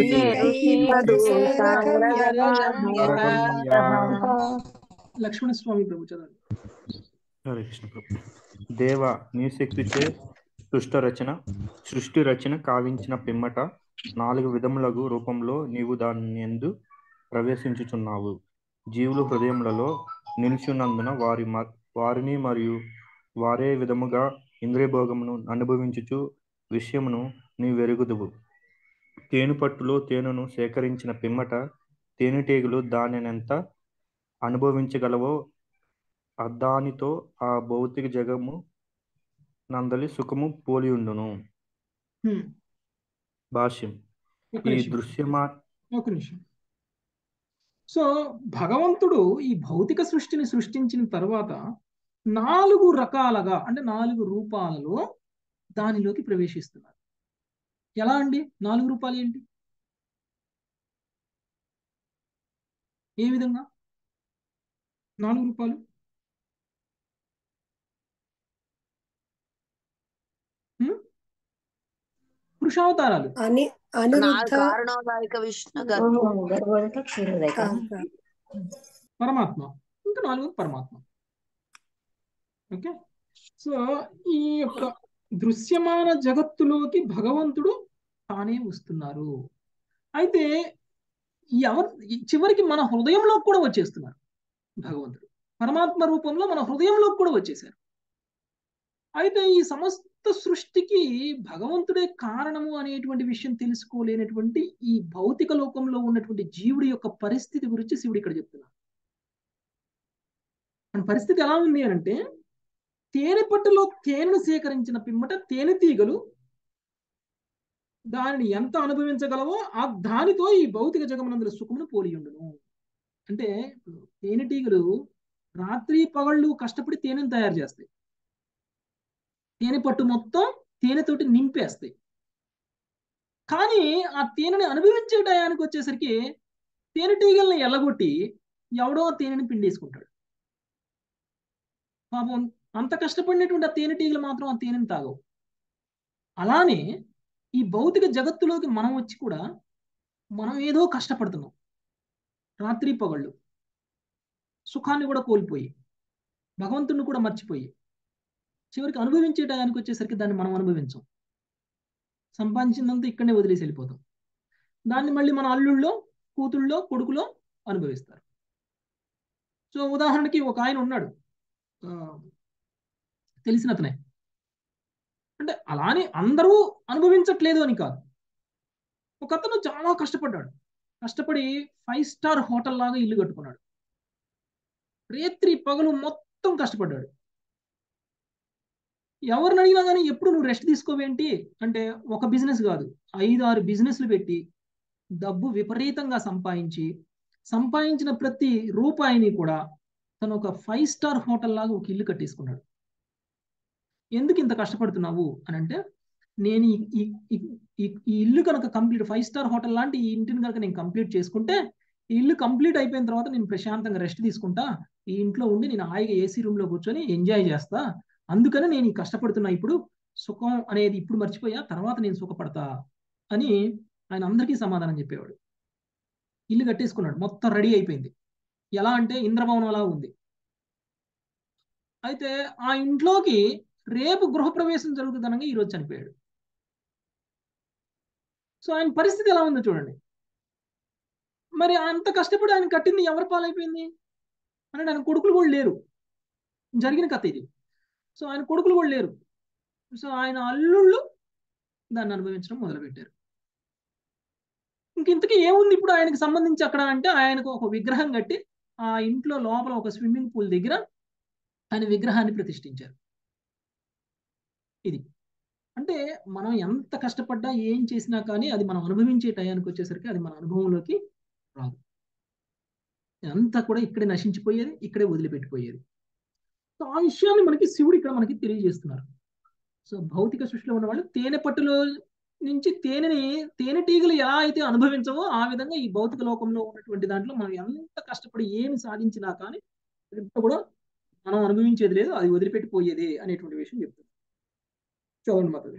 లక్ష్మణస్వామి ప్రభు చదవండి హరే కృష్ణ ప్రభు దేవ నీ శక్తిచే సృష్టి రచన సృష్టి రచన కావించిన పిమ్మట నాలుగు విధములగు రూపంలో నీవు దాని ఎందు ప్రవేశించుచున్నావు జీవులు హృదయములలో నిలిచినందున వారి మ- వారిని మరియు వారే విధముగా ఇంద్రియభోగమును అనుభవించుచు విషయమును నీ వెరుగుదువు తేనెపట్టులో తేనెను సేకరించిన పిమ్మట తేనెటీగలు దానినెంత అనుభవించగలవో అద్దానితో ఆ భౌతిక జగము నందలి సుఖము పోలియుండును హ్మ్. భాష్యం ఒక ఈ నిమిషం దృశ్యమా ఒక నిమిషం సో భగవంతుడు ఈ భౌతిక సృష్టిని సృష్టించిన తర్వాత నాలుగు రకాలుగా అంటే నాలుగు రూపాలలో దానిలోకి ప్రవేశిస్తున్నారు ఎలా అండి నాలుగు రూపాలు ఏంటి ఏ విధంగా నాలుగు రూపాలు హ్మ్? పురుషావతారాలు అని అనిరుద్ధ కారణోదాయక విష్ణు గర్భోదక క్షీరోదక కాదు, కాదు. పరమాత్మ ఇంకా నాలుగు పరమాత్మ ఓకే సో ఈ యొక్క దృశ్యమాన జగత్తులోకి భగవంతుడు తానే వస్తున్నారు అయితే ఎవరు చివరికి మన హృదయంలో కూడా వచ్చేస్తున్నారు భగవంతుడు పరమాత్మ రూపంలో మన హృదయంలో కూడా వచ్చేసారు అయితే ఈ సమస్త సృష్టికి భగవంతుడే కారణము అనేటువంటి విషయం తెలుసుకోలేనటువంటి ఈ భౌతిక లోకంలో ఉన్నటువంటి జీవుడి యొక్క పరిస్థితి గురించి శివుడు ఇక్కడ చెప్తున్నారు మన పరిస్థితి ఎలా ఉంది అని అంటే తేనె పట్టులో తేనెను సేకరించిన పిమ్మట తేనెటీగలు దానిని ఎంత అనుభవించగలవో ఆ దానితో ఈ భౌతిక జగమనందుల సుఖమును పోలి ఉండును అంటే ఇప్పుడు తేనెటీగలు రాత్రి పగళ్ళు కష్టపడి తేనెను తయారు చేస్తాయి తేనె పట్టు మొత్తం తేనెతోటి నింపేస్తాయి కానీ ఆ తేనెని అనుభవించే టయానికి వచ్చేసరికి తేనెటీగల్ని ఎల్లగొట్టి ఎవడో ఆ తేనెని పిండేసుకుంటాడు పాపం అంత కష్టపడినటువంటి ఆ తేనెటీగలు మాత్రం ఆ తేనెని తాగవు అలానే ఈ భౌతిక జగత్తులోకి మనం వచ్చి కూడా మనం ఏదో కష్టపడుతున్నాం రాత్రి పగళ్ళు సుఖాన్ని కూడా కోల్పోయి భగవంతుడిని కూడా మర్చిపోయి చివరికి అనుభవించే టయానికి వచ్చేసరికి దాన్ని మనం అనుభవించం సంపాదించిందంతా ఇక్కడనే వదిలేసి వెళ్ళిపోతాం దాన్ని మళ్ళీ మన అల్లుళ్ళో కూతుళ్ళో కొడుకులో అనుభవిస్తారు సో ఉదాహరణకి ఒక ఆయన ఉన్నాడు ఆ, తెలిసిన అతనే అంటే అలానే అందరూ అనుభవించట్లేదు అని కాదు ఒక అతను చాలా కష్టపడ్డాడు కష్టపడి ఫైవ్ స్టార్ హోటల్ లాగా ఇల్లు కట్టుకున్నాడు రేత్రి పగలు మొత్తం కష్టపడ్డాడు ఎవరిని అడిగినా కానీ ఎప్పుడు నువ్వు రెస్ట్ తీసుకోవేంటి అంటే ఒక బిజినెస్ కాదు ఐదు ఆరు బిజినెస్లు పెట్టి డబ్బు విపరీతంగా సంపాదించి సంపాదించిన ప్రతి రూపాయిని కూడా తను ఒక ఫైవ్ స్టార్ హోటల్ లాగా ఒక ఇల్లు కట్టేసుకున్నాడు ఎందుకు ఇంత కష్టపడుతున్నావు అని అంటే నేను ఈ- ఈ ఈ- ఈ- ఈ ఇల్లు కనుక కంప్లీట్ ఫైవ్ స్టార్ హోటల్ లాంటి ఈ ఇంటిని కనుక నేను కంప్లీట్ చేసుకుంటే ఈ ఇల్లు కంప్లీట్ అయిపోయిన తర్వాత నేను ప్రశాంతంగా రెస్ట్ తీసుకుంటా ఈ ఇంట్లో ఉండి నేను హాయిగా ఏసీ రూమ్ లో కూర్చొని ఎంజాయ్ చేస్తా అందుకనే నేను ఈ కష్టపడుతున్నా ఇప్పుడు సుఖం అనేది ఇప్పుడు మర్చిపోయా తర్వాత నేను సుఖపడతా అని ఆయన అందరికీ సమాధానం చెప్పేవాడు ఇల్లు కట్టేసుకున్నాడు మొత్తం రెడీ అయిపోయింది ఎలా అంటే ఇంద్రభవనం అలా ఉంది అయితే ఆ ఇంట్లోకి రేపు గృహప్రవేశం జరుగుతుందనగా ఈరోజు చనిపోయాడు సో ఆయన పరిస్థితి ఎలా ఉందో చూడండి మరి అంత కష్టపడి ఆయన కట్టింది ఎవరి పాలైపోయింది అంటే ఆయన కొడుకులు కూడా లేరు జరిగిన కథ ఇది సో ఆయన కొడుకులు కూడా లేరు సో ఆయన అల్లుళ్ళు దాన్ని అనుభవించడం మొదలుపెట్టారు ఇంక ఇంతకీ ఏముంది ఇప్పుడు ఆయనకి సంబంధించి అక్కడ అంటే ఆయనకు ఒక విగ్రహం కట్టి ఆ ఇంట్లో లోపల ఒక స్విమ్మింగ్ పూల్ దగ్గర ఆయన విగ్రహాన్ని ప్రతిష్ఠించారు ఇది అంటే మనం ఎంత కష్టపడ్డా ఏం చేసినా కానీ అది మనం అనుభవించే టయానికి వచ్చేసరికి అది మన అనుభవంలోకి రాదు అంతా కూడా ఇక్కడే నశించిపోయేది ఇక్కడే వదిలిపెట్టిపోయేది సో ఆ విషయాన్ని మనకి శివుడు ఇక్కడ మనకి తెలియజేస్తున్నారు సో భౌతిక సృష్టిలో ఉన్న వాళ్ళు తేనె పట్టులో నుంచి తేనెని తేనెటీగలు ఎలా అయితే అనుభవించవో ఆ విధంగా ఈ భౌతిక లోకంలో ఉన్నటువంటి దాంట్లో మనం ఎంత కష్టపడి ఏమి సాధించినా కానీ ఇదంతా కూడా మనం అనుభవించేది లేదు అది వదిలిపెట్టిపోయేదే అనేటువంటి విషయం చెప్తుంది చదవండి మాతది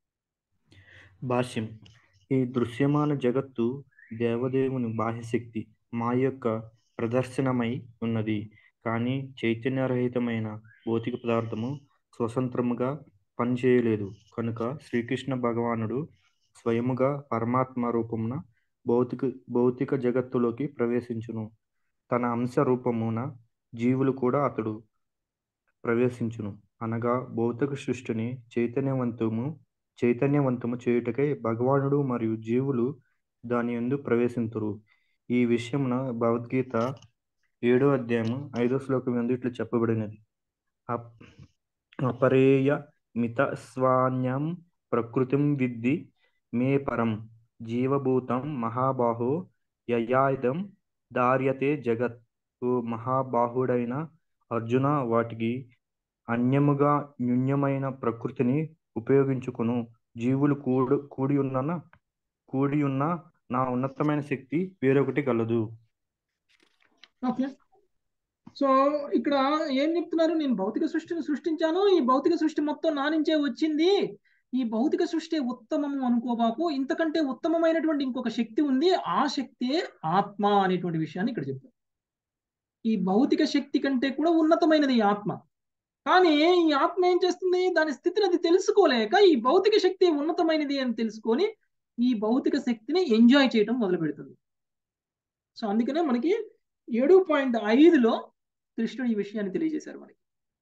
భాష్యం ఈ దృశ్యమాన జగత్తు దేవదేవుని బాహ్యశక్తి మా యొక్క ప్రదర్శనమై ఉన్నది కానీ చైతన్యరహితమైన భౌతిక పదార్థము స్వతంత్రముగా పనిచేయలేదు కనుక శ్రీకృష్ణ భగవానుడు స్వయముగా పరమాత్మ రూపమున భౌతిక భౌతిక జగత్తులోకి ప్రవేశించును తన అంశ రూపమున జీవులు కూడా అతడు ప్రవేశించును అనగా భౌతిక సృష్టిని చైతన్యవంతము చైతన్యవంతము చేయుటకై భగవానుడు మరియు జీవులు దాని యందు ప్రవేశింతురు ఈ విషయమున భగవద్గీత ఏడో అధ్యాయము ఐదో శ్లోకం ఎందు ఇట్లా చెప్పబడినది అప్ అపరేయ మిత స్వాన్యం ప్రకృతిం విద్ధి మే పరం జీవభూతం మహాబాహో యయాయుధం దార్యతే జగత్ ఓ మహాబాహుడైన అర్జున వాటికి అన్యముగా న్యూన్యమైన ప్రకృతిని ఉపయోగించుకును జీవులు కూడు కూడి ఉన్న కూడి ఉన్న నా ఉన్నతమైన శక్తి వేరొకటి కలదు ఓకే సో ఇక్కడ ఏం చెప్తున్నారు నేను భౌతిక సృష్టిని సృష్టించాను ఈ భౌతిక సృష్టి మొత్తం నా నుంచే వచ్చింది ఈ భౌతిక సృష్టి ఉత్తమము అనుకోబాకు ఇంతకంటే ఉత్తమమైనటువంటి ఇంకొక శక్తి ఉంది ఆ శక్తే ఆత్మ అనేటువంటి విషయాన్ని ఇక్కడ చెప్తారు ఈ భౌతిక శక్తి కంటే కూడా ఉన్నతమైనది ఈ ఆత్మ కానీ ఈ ఆత్మ ఏం చేస్తుంది దాని స్థితిని అది తెలుసుకోలేక ఈ భౌతిక శక్తి ఉన్నతమైనది అని తెలుసుకొని ఈ భౌతిక శక్తిని ఎంజాయ్ చేయడం మొదలు పెడుతుంది సో అందుకనే మనకి ఏడు పాయింట్ ఐదులో కృష్ణుడు ఈ విషయాన్ని తెలియజేశారు మనకి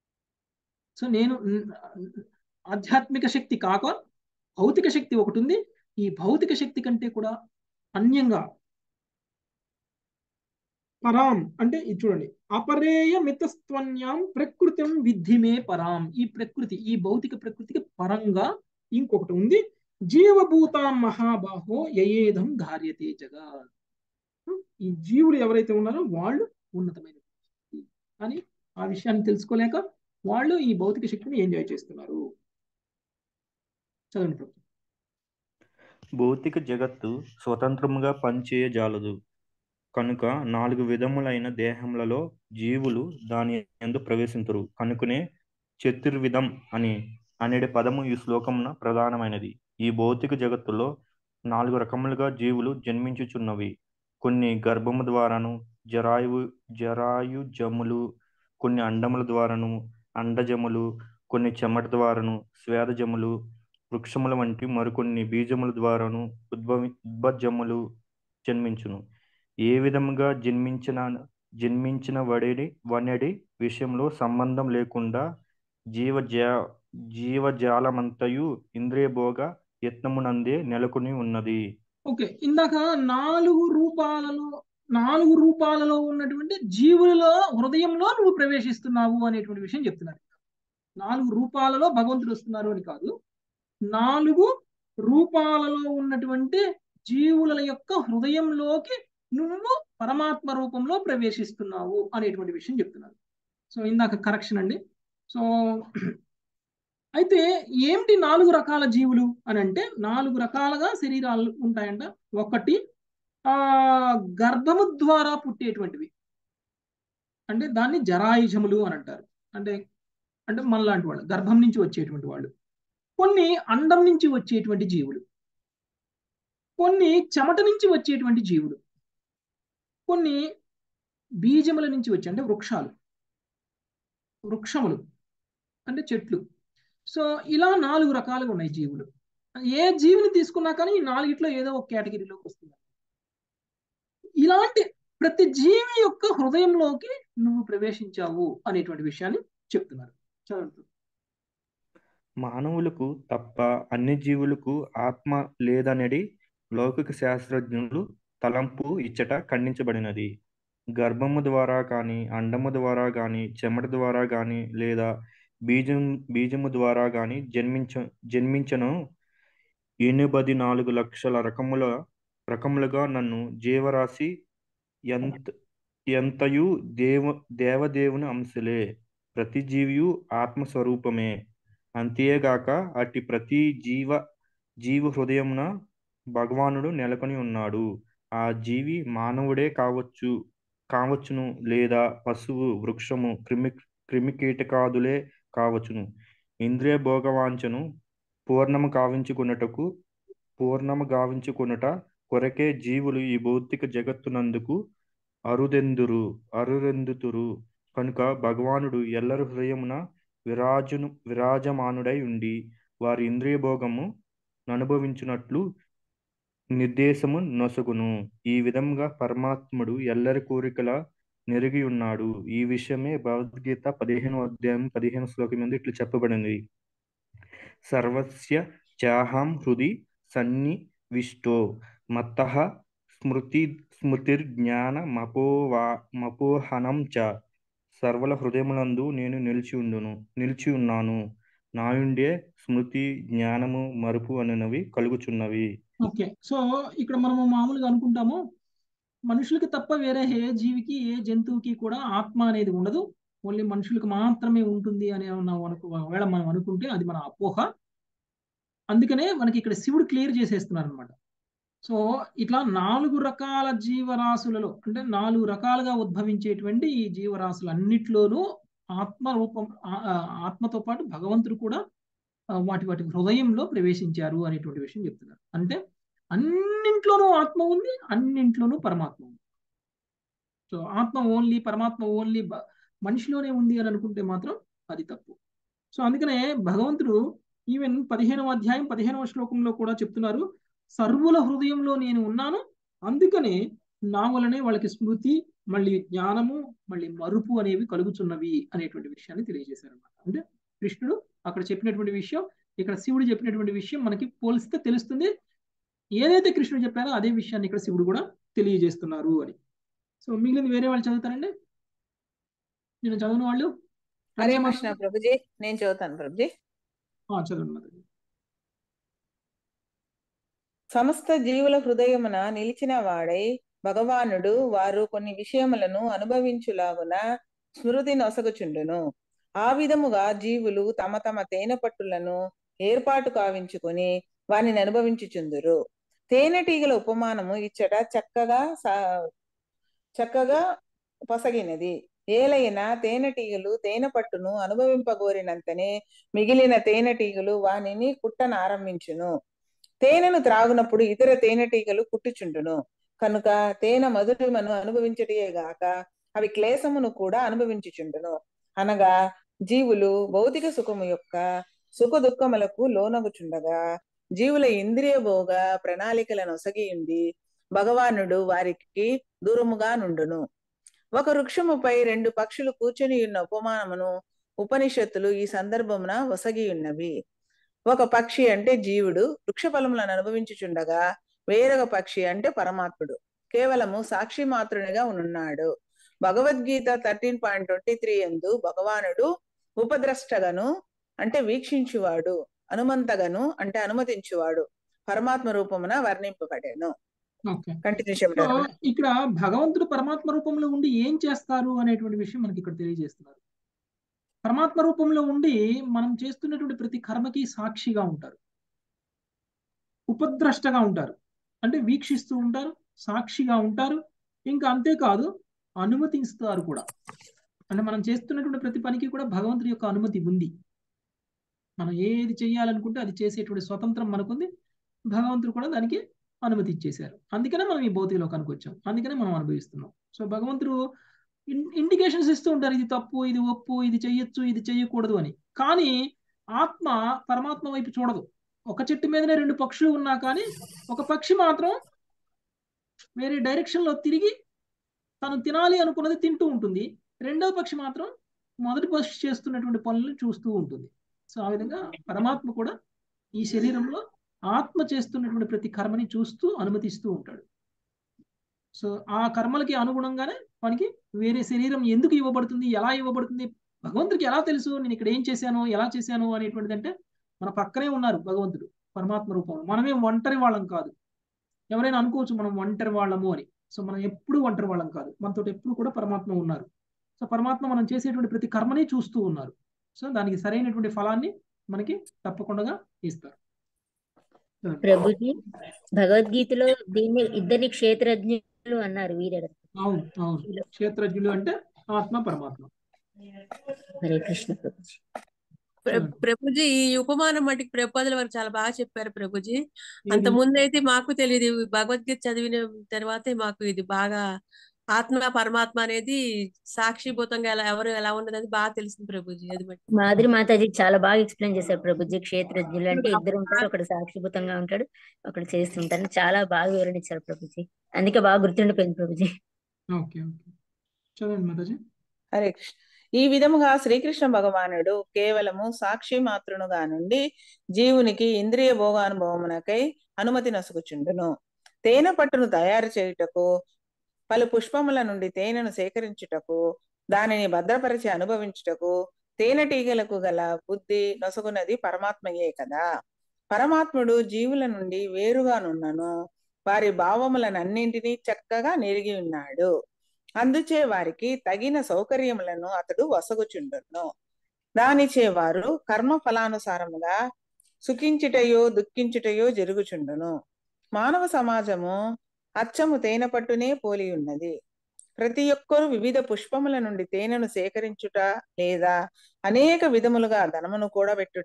సో నేను ఆధ్యాత్మిక శక్తి కాక భౌతిక శక్తి ఒకటి ఉంది ఈ భౌతిక శక్తి కంటే కూడా అన్యంగా పరాం అంటే ఇది చూడండి అపరేయ మితస్త్వన్యాం ప్రకృతం విద్ధిమే పరాం ఈ ప్రకృతి ఈ భౌతిక ప్రకృతికి పరంగా ఇంకొకటి ఉంది జీవభూతాం మహాబాహో యయేదం ధార్యతే జగా ఈ జీవులు ఎవరైతే ఉన్నారో వాళ్ళు ఉన్నతమైన కానీ ఆ విషయాన్ని తెలుసుకోలేక వాళ్ళు ఈ భౌతిక శక్తిని ఎంజాయ్ చేస్తున్నారు చదవండి ప్రభు భౌతిక జగత్తు స్వతంత్రముగా పనిచేయజాలదు కనుక నాలుగు విధములైన దేహములలో జీవులు దాని ఎందు ప్రవేశించరు కనుకనే చతుర్విధం అని అనేది పదము ఈ శ్లోకమున ప్రధానమైనది ఈ భౌతిక జగత్తులో నాలుగు రకములుగా జీవులు జన్మించుచున్నవి కొన్ని గర్భము ద్వారాను జరాయు జరాయు జములు కొన్ని అండముల ద్వారాను అండజములు కొన్ని చెమట ద్వారాను స్వేదజములు వృక్షముల వంటి మరికొన్ని బీజముల ద్వారాను ఉద్భవి ఉద్భజములు జన్మించును ఏ విధముగా జన్మించిన జన్మించిన వడిని వనడి విషయంలో సంబంధం లేకుండా జీవజా జీవజాలమంతయు ఇంద్రియభోగ యత్నమునందే నెలకొని ఉన్నది ఓకే ఇందాక నాలుగు రూపాలలో నాలుగు రూపాలలో ఉన్నటువంటి జీవులలో హృదయంలో నువ్వు ప్రవేశిస్తున్నావు అనేటువంటి విషయం చెప్తున్నారు నాలుగు రూపాలలో భగవంతుడు వస్తున్నారు అని కాదు నాలుగు రూపాలలో ఉన్నటువంటి జీవుల యొక్క హృదయంలోకి నువ్వు పరమాత్మ రూపంలో ప్రవేశిస్తున్నావు అనేటువంటి విషయం చెప్తున్నారు సో ఇందాక కరెక్షన్ అండి సో అయితే ఏమిటి నాలుగు రకాల జీవులు అని అంటే నాలుగు రకాలుగా శరీరాలు ఉంటాయంట ఒకటి ఆ గర్భము ద్వారా పుట్టేటువంటివి అంటే దాన్ని జరాయుజములు అని అంటారు అంటే అంటే మనలాంటి వాళ్ళు గర్భం నుంచి వచ్చేటువంటి వాళ్ళు కొన్ని అండం నుంచి వచ్చేటువంటి జీవులు కొన్ని చెమట నుంచి వచ్చేటువంటి జీవులు కొన్ని బీజముల నుంచి వచ్చే అంటే వృక్షాలు వృక్షములు అంటే చెట్లు సో ఇలా నాలుగు రకాలుగా ఉన్నాయి జీవులు ఏ జీవిని తీసుకున్నా కానీ ఈ నాలుగిట్లో ఏదో ఒక కేటగిరీలోకి వస్తుంది ఇలాంటి ప్రతి జీవి యొక్క హృదయంలోకి నువ్వు ప్రవేశించావు అనేటువంటి విషయాన్ని చెప్తున్నారు చదువుతూ మానవులకు తప్ప అన్ని జీవులకు ఆత్మ లేదనేది లౌకిక శాస్త్రజ్ఞులు తలంపు ఇచ్చట ఖండించబడినది గర్భము ద్వారా కానీ అండము ద్వారా కానీ చెమట ద్వారా కానీ లేదా బీజం బీజము ద్వారా కానీ జన్మించ జన్మించను ఎనిమిది నాలుగు లక్షల రకముల రకములుగా నన్ను జీవరాశి ఎంత ఎంతయు దేవ దేవదేవుని అంశలే ప్రతి జీవియు ఆత్మస్వరూపమే అంతేగాక అట్టి ప్రతి జీవ జీవ హృదయమున భగవానుడు నెలకొని ఉన్నాడు ఆ జీవి మానవుడే కావచ్చు కావచ్చును లేదా పశువు వృక్షము క్రిమి క్రిమికీటకాదులే కావచ్చును ఇంద్రియ భోగవాంఛను పూర్ణము కావించుకున్నటకు పూర్ణము గావించుకునుట కొరకే జీవులు ఈ భౌతిక జగత్తునందుకు అరుదెందురు అరురెందుతురు కనుక భగవానుడు ఎల్లరి హృదయమున విరాజును విరాజమానుడై ఉండి వారి ఇంద్రియ భోగము అనుభవించినట్లు నిర్దేశము నొసగును ఈ విధంగా పరమాత్ముడు ఎల్లరి కోరికల నెరిగి ఉన్నాడు ఈ విషయమే భగవద్గీత పదిహేను అధ్యాయం పదిహేను శ్లోకం మీద ఇట్లా చెప్పబడింది సర్వస్య చాహం హృది సన్నివిష్టో మత్త స్మృతి స్మృతిర్జ్ఞాన మపోవా మపోహనం చ సర్వల హృదయములందు నేను నిలిచి ఉండును నిలిచి ఉన్నాను నాయుండే స్మృతి జ్ఞానము మరుపు అనునవి కలుగుచున్నవి ఓకే సో ఇక్కడ మనము మామూలుగా అనుకుంటాము మనుషులకి తప్ప వేరే ఏ జీవికి ఏ జంతువుకి కూడా ఆత్మ అనేది ఉండదు ఓన్లీ మనుషులకు మాత్రమే ఉంటుంది అని ఏమన్నా మనకు ఒకవేళ మనం అనుకుంటే అది మన అపోహ అందుకనే మనకి ఇక్కడ శివుడు క్లియర్ చేసేస్తున్నారు అనమాట సో ఇట్లా నాలుగు రకాల జీవరాశులలో అంటే నాలుగు రకాలుగా ఉద్భవించేటువంటి ఈ జీవరాశులన్నిట్లోనూ ఆత్మ రూపం ఆ- ఆ- ఆత్మతో పాటు భగవంతుడు కూడా ఆ, వాటి వాటి హృదయంలో ప్రవేశించారు అనేటువంటి విషయం చెప్తున్నారు అంటే అన్నింట్లోనూ ఆత్మ ఉంది అన్నింట్లోనూ పరమాత్మ ఉంది సో ఆత్మ ఓన్లీ పరమాత్మ ఓన్లీ బ- మనిషిలోనే ఉంది అని అనుకుంటే మాత్రం అది తప్పు సో అందుకనే భగవంతుడు ఈవెన్ పదిహేనవ అధ్యాయం పదిహేనవ శ్లోకంలో కూడా చెప్తున్నారు సర్వుల హృదయంలో నేను ఉన్నాను అందుకనే నా వలనే వాళ్ళకి స్మృతి మళ్ళీ జ్ఞానము మళ్ళీ మరుపు అనేవి కలుగుతున్నవి అనేటువంటి విషయాన్ని తెలియజేశారు అనమాట అంటే కృష్ణుడు అక్కడ చెప్పినటువంటి విషయం ఇక్కడ శివుడు చెప్పినటువంటి విషయం మనకి పోలిస్తే తెలుస్తుంది ఏదైతే కృష్ణుడు చెప్పారో అదే విషయాన్ని ఇక్కడ శివుడు కూడా తెలియజేస్తున్నారు అని సో మిగిలింది వేరే వాళ్ళు చదువుతారండి నేను చదవని వాళ్ళు హరే రంగమ్మ కృష్ణ ప్రభుజీ నేను చదువుతాను ప్రభుజీ ఆ, చదవండి మాతాజీ సమస్త జీవుల హృదయమున నిలిచిన వాడై భగవానుడు వారు కొన్ని విషయములను అనుభవించులాగున స్మృతి నొసగుచుండును ఆ విధముగా జీవులు తమ తమ తేనె పట్టులను ఏర్పాటు కావించుకొని వానిని అనుభవించుచుందురు తేనెటీగల ఉపమానము ఇచ్చట చక్కగా సా- చక్కగా పొసగినది ఏలైన తేనెటీగలు తేనె పట్టును అనుభవింపగోరినంతనే మిగిలిన తేనెటీగలు వానిని కుట్టనారంభించును తేనెను త్రాగునప్పుడు ఇతర తేనెటీగలు కుట్టుచుండును కనుక తేనె మధురిమను అనుభవించటే గాక అవి క్లేశమును కూడా అనుభవించుచుండును అనగా జీవులు భౌతిక సుఖము యొక్క సుఖ దుఃఖములకు లోనగుచుండగా జీవుల ఇంద్రియ భోగ ప్రణాళికలను ఒసగియుండి భగవానుడు వారికి దూరముగా నుండును ఒక వృక్షముపై రెండు పక్షులు కూర్చొని ఉన్న ఉపమానమును ఉపనిషత్తులు ఈ సందర్భమున ఒసగియున్నవి ఒక పక్షి అంటే జీవుడు వృక్ష ఫలములను అనుభవించుచుండగా వేరొక పక్షి అంటే పరమాత్ముడు కేవలము సాక్షి మాత్రునిగా ఉన్నాడు Bhagavad Gita thirteen point twenty three ఎందు భగవానుడు ఉపద్రష్టగను అంటే వీక్షించువాడు అనుమంతగను అంటే అనుమతించువాడు పరమాత్మ రూపమున వర్ణింపబడాను ఓకే కంటిన్యూ సో చెబుతారు ఇక్కడ భగవంతుడు పరమాత్మ రూపంలో ఉండి ఏం చేస్తారు అనేటువంటి విషయం మనకి ఇక్కడ తెలియజేస్తున్నారు పరమాత్మ రూపంలో ఉండి మనం చేస్తున్నటువంటి ప్రతి కర్మకి సాక్షిగా ఉంటారు ఉపద్రష్టగా ఉంటారు అంటే వీక్షిస్తూ ఉంటారు సాక్షిగా ఉంటారు ఇంకా అంతేకాదు అనుమతిస్తారు కూడా అంటే మనం చేస్తున్నటువంటి ప్రతి పనికి కూడా భగవంతుడి యొక్క అనుమతి ఉంది మనం ఏది చేయాలనుకుంటే అది చేసేటువంటి స్వతంత్రం మనకుంది భగవంతుడు కూడా దానికి అనుమతి ఇచ్చేశారు అందుకనే మనం ఈ భౌతిక లోకానికి వచ్చాం అందుకనే మనం అనుభవిస్తున్నాం సో భగవంతుడు ఇండికేషన్స్ ఇస్తూ ఉంటారు ఇది తప్పు ఇది ఒప్పు ఇది చెయ్యొచ్చు ఇది చెయ్యకూడదు అని కానీ ఆత్మ పరమాత్మ వైపు చూడదు ఒక చెట్టు మీదనే రెండు పక్షులు ఉన్నా కానీ ఒక పక్షి మాత్రం వేరే డైరెక్షన్ లో తిరిగి తను తినాలి అనుకున్నది తింటూ ఉంటుంది రెండవ పక్షి మాత్రం మొదటి పక్షి చేస్తున్నటువంటి పనులను చూస్తూ ఉంటుంది సో ఆ విధంగా పరమాత్మ కూడా ఈ శరీరంలో ఆత్మ చేస్తున్నటువంటి ప్రతి కర్మని చూస్తూ అనుమతిస్తూ ఉంటాడు సో ఆ కర్మలకి అనుగుణంగానే మనకి వేరే శరీరం ఎందుకు ఇవ్వబడుతుంది ఎలా ఇవ్వబడుతుంది భగవంతుడికి ఎలా తెలుసు నేను ఇక్కడ ఏం చేశాను ఎలా చేశాను అనేటువంటిది అంటే మన పక్కనే ఉన్నారు భగవంతుడు పరమాత్మ రూపంలో మనమే ఒంటరి వాళ్ళం కాదు ఎవరైనా అనుకోవచ్చు మనం ఒంటరి వాళ్ళము అని సో మనం ఎప్పుడు ఒంటరి వాళ్ళం కాదు మనతో ఎప్పుడు కూడా పరమాత్మ ఉన్నారు సో పరమాత్మ మనం చేసేటువంటి ప్రతి కర్మని చూస్తూ ఉన్నారు సో దానికి సరైనటువంటి ఫలాన్ని మనకి తప్పకుండా ఇస్తారు ప్రభుజీ భగవద్గీతలో దీన్ని ఇద్దరిని క్షేత్రజ్ఞులు అన్నారు వీరడు అవును అవును క్షేత్రజ్ఞులు అంటే ఆత్మ పరమాత్మ హరే కృష్ణ ప్రభుజీ ప్ర- ప్రభుజీ ఈ ఉపమానం మటుకు ప్రపోజల్ వారు చాలా బాగా చెప్పారు ప్రభుజీ అంత ఏది? ముందు అయితే మాకు తెలియదు భగవద్గీత చదివిన తర్వాతే మాకు ఇది బాగా ఆత్మ పరమాత్మ అనేది సాక్షిభూతంగా ఎలా ఎవరు ఎలా ఉన్నదని బాగా తెలిసింది ప్రభుజీ అది మటుకు. మాధురి మాతాజీ చాలా బాగా ఎక్స్ప్లెయిన్ చేశారు ప్రభుజీ క్షేత్రజ్ఞులు అంటే ఇద్దరు ఉంటారు ఒకడు సాక్షిభూతంగా ఉంటాడు ఒకడు చేస్తుంటారు చాలా బాగా వివరణ ఇచ్చారు ప్రభుజీ అందుకే బాగా గుర్తుండిపోయింది ప్రభుజీ ఓకే ఓకే చదవండి మాతాజీ హరే కృష్ణ ఈ విధముగా శ్రీకృష్ణ భగవానుడు కేవలము సాక్షి మాత్రునుగా నుండి జీవునికి ఇంద్రియ భోగానుభవమునకై అనుమతి నసుగుచుండును తేనె పట్టును తయారు చేయుటకు పలు పుష్పముల నుండి తేనెను సేకరించుటకు దానిని భద్రపరిచి అనుభవించుటకు తేనెటీగలకు గల బుద్ధి నొసగునది పరమాత్మయే కదా పరమాత్ముడు జీవుల నుండి వేరుగానున్నను వారి భావములనన్నింటినీ చక్కగా నెరిగి ఉన్నాడు అందుచే వారికి తగిన సౌకర్యములను అతడు వసగుచుండును దానిచే వారు కర్మ ఫలానుసారముగా సుఖించుటయో దుఃఖించుటయో జరుగుచుండును మానవ సమాజము అచ్చము తేనె పట్టునే పోలి ఉన్నది ప్రతి ఒక్కరూ వివిధ పుష్పముల నుండి తేనెను సేకరించుట లేదా అనేక విధములుగా ధనమును కూడబెట్టుట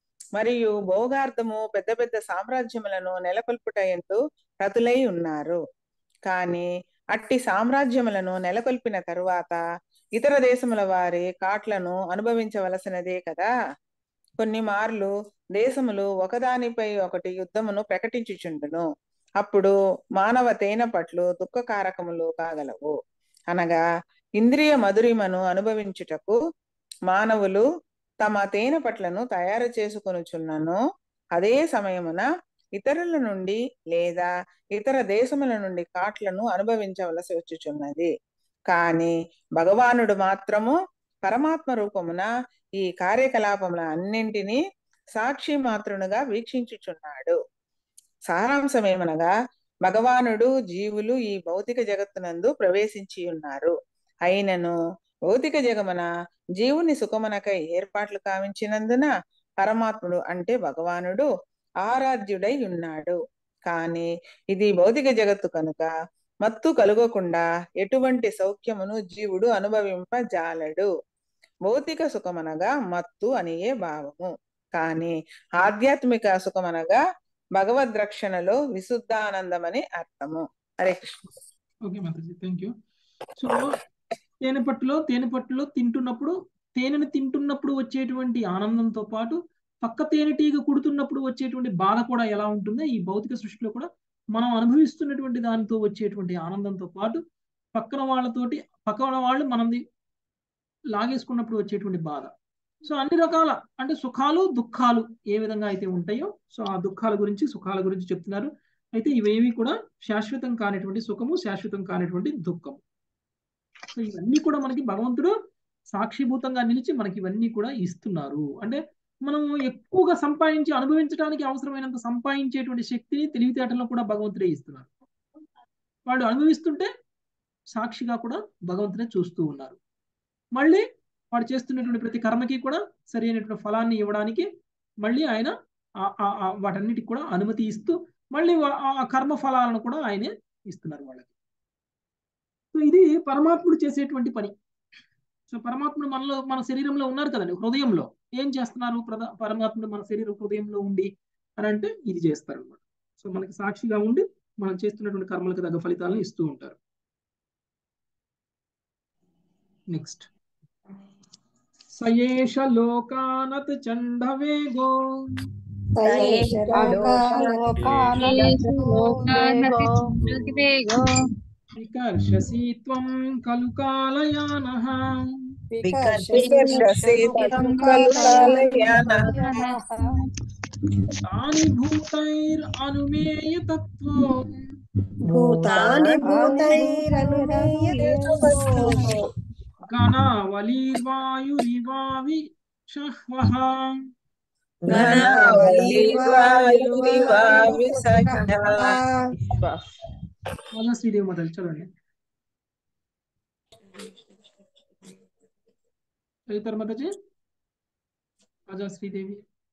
మరియు భోగార్థము పెద్ద పెద్ద సామ్రాజ్యములను నెలకొల్పుట ఎందు రతులై ఉన్నారు కానీ అట్టి సామ్రాజ్యములను నెలకొల్పిన తరువాత ఇతర దేశముల వారి కాట్లను అనుభవించవలసినదే కదా కొన్ని మార్లు దేశములు ఒకదానిపై ఒకటి యుద్ధమును ప్రకటించుచుండును అప్పుడు మానవ తేనె పట్లు దుఃఖకారకములు కాగలవు అనగా ఇంద్రియ మధురిమను అనుభవించుటకు మానవులు తమ తేనె పట్లను తయారు చేసుకొనుచున్నను అదే సమయమున ఇతరుల నుండి లేదా ఇతర దేశముల నుండి కాట్లను అనుభవించవలసి వచ్చుచున్నది కానీ భగవానుడు మాత్రము పరమాత్మ రూపమున ఈ కార్యకలాపముల అన్నింటినీ సాక్షి మాత్రునుగా వీక్షించుచున్నాడు సారాంశమేమనగా భగవానుడు జీవులు ఈ భౌతిక జగత్తునందు ప్రవేశించి ఉన్నారు అయినను భౌతిక జగమున జీవుని సుఖమునకై ఏర్పాట్లు కావించినందున పరమాత్ముడు అంటే భగవానుడు ఆరాధ్యుడై ఉన్నాడు కానీ ఇది భౌతిక జగత్తు కనుక మత్తు కలుగకుండా ఎటువంటి సౌఖ్యమును జీవుడు అనుభవింపజాలడు భౌతిక సుఖమనగా మత్తు అనియే భావము కానీ ఆధ్యాత్మిక సుఖమనగా భగవద్ రక్షణలో విశుద్ధానందమని అర్థము హరే కృష్ణ ఓకే మాతాజీ థ్యాంక్ యూ సో తేనె పట్టులో తేనె పట్టులో తింటున్నప్పుడు తేనెను తింటున్నప్పుడు వచ్చేటువంటి ఆనందంతో పాటు పక్క తేనెటీగ కుడుతున్నప్పుడు వచ్చేటువంటి బాధ కూడా ఎలా ఉంటుందో ఈ భౌతిక సృష్టిలో కూడా మనం అనుభవిస్తున్నటువంటి దానితో వచ్చేటువంటి ఆనందంతో పాటు పక్కన వాళ్ళతోటి పక్కన వాళ్ళు మనది లాగేసుకున్నప్పుడు వచ్చేటువంటి బాధ సో అన్ని రకాల అంటే సుఖాలు దుఃఖాలు ఏ విధంగా అయితే ఉంటాయో సో ఆ దుఃఖాల గురించి సుఖాల గురించి చెప్తున్నారు అయితే ఇవేవి కూడా శాశ్వతం కానిటువంటి సుఖము శాశ్వతం కానిటువంటి దుఃఖము సో ఇవన్నీ కూడా మనకి భగవంతుడు సాక్షిభూతంగా నిలిచి మనకి ఇవన్నీ కూడా ఇస్తున్నారు అంటే మనం ఎక్కువగా సంపాదించి అనుభవించడానికి అవసరమైనంత సంపాదించేటువంటి శక్తిని తెలివితేటలను కూడా భగవంతుడే ఇస్తున్నారు వాళ్ళు అనుభవిస్తుంటే సాక్షిగా కూడా భగవంతుడే చూస్తూ ఉన్నారు మళ్ళీ వాడు చేస్తున్నటువంటి ప్రతి కర్మకి కూడా సరైనటువంటి ఫలాన్ని ఇవ్వడానికి మళ్ళీ ఆయన వాటన్నిటికి కూడా అనుమతి ఇస్తూ మళ్ళీ ఆ కర్మ ఫలాలను కూడా ఆయనే ఇస్తున్నారు వాళ్ళకి సో ఇది పరమాత్ముడు చేసేటువంటి పని సో పరమాత్ముడు మనలో మన శరీరంలో ఉన్నారు కదండి హృదయంలో ఏం చేస్తున్నారు ప్రధా పరమాత్ముడు మన శరీర హృదయంలో ఉండి అని అంటే ఇది చేస్తారు అనమాట సో మనకి సాక్షిగా ఉండి మనం చేస్తున్నటువంటి కర్మలకు తగ్గ ఫలితాలను ఇస్తూ ఉంటారు నెక్స్ట్ సయేష లోకానత్ చండవేగో వికర్షసి త్వం ఖలు కాలయానః తాని భూతైర్ అనుమేయ తత్వో భూతాని భూతైరనుమేయ గణావలీర్వాయురివావి షహ్వః రాజా శ్రీదేవి మాతాజీ చదవండి చదువుతారు మాతాజీ రాజా శ్రీదేవి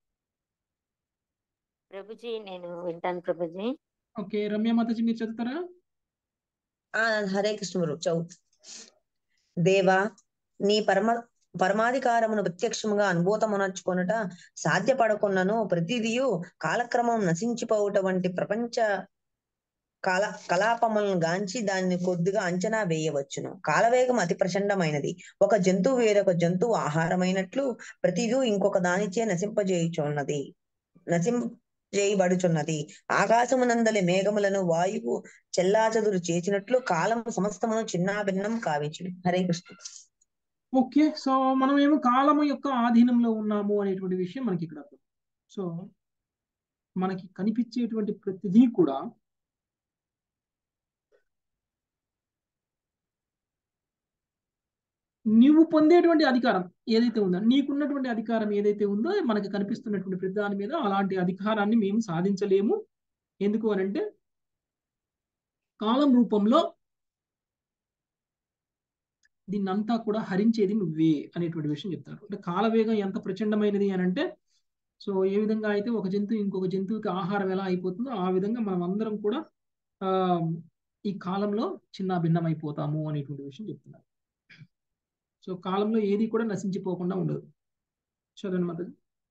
ప్రభుజీ నేను వింటాను ప్రభుజీ ఓకే రమ్య మాతాజీ మీరు చదువుతారా ఆ హరే కృష్ణ గురు చౌత్ దేవా నీ పరమ పరమాధికారమును ప్రత్యక్షముగా అనుభూతమునర్చుకొనుట సాధ్యపడకున్నను ప్రతిదియు కాలక్రమం నశించిపోవుట వంటి ప్రపంచ కాల కలాపములను గాంచి దాన్ని కొద్దిగా అంచనా వేయవచ్చును కాలవేగం అతి ప్రచండమైనది ఒక జంతువు వేరొక జంతువు ఆహారమైనట్లు ప్రతిదూ ఇంకొక దానిచే నశింపజేయుచున్నది నశిం చేయబడుచున్నది ఆకాశమునందలి మేఘములను వాయువు చెల్లాచదురు చేసినట్లు కాలము సమస్తమును చిన్నాభిన్నం కావించు హరే కృష్ణ ఓకే సో మనం ఏమో కాలము యొక్క ఆధీనంలో ఉన్నాము అనేటువంటి విషయం మనకి ఇక్కడ అర్థం సో మనకి కనిపించేటువంటి ప్రతిదీ కూడా నీవు పొందేటువంటి అధికారం ఏదైతే ఉందో నీకున్నటువంటి అధికారం ఏదైతే ఉందో మనకి కనిపిస్తున్నటువంటి ప్రతి దాని మీద అలాంటి అధికారాన్ని మేము సాధించలేము ఎందుకు అనంటే కాలం రూపంలో దీన్నంతా కూడా హరించేది నువ్వే అనేటువంటి విషయం చెప్తారు అంటే కాలవేగం ఎంత ప్రచండమైనది అని అంటే సో ఏ విధంగా అయితే ఒక జంతువు ఇంకొక జంతువుకి ఆహారం ఎలా అయిపోతుందో ఆ విధంగా మనం అందరం కూడా ఆ ఈ కాలంలో చిన్న భిన్నమైపోతాము అనేటువంటి విషయం చెప్తున్నారు సో కాలంలో ఏది కూడా నశించిపోకుండా ఉండదు చదవండి మాతాజీ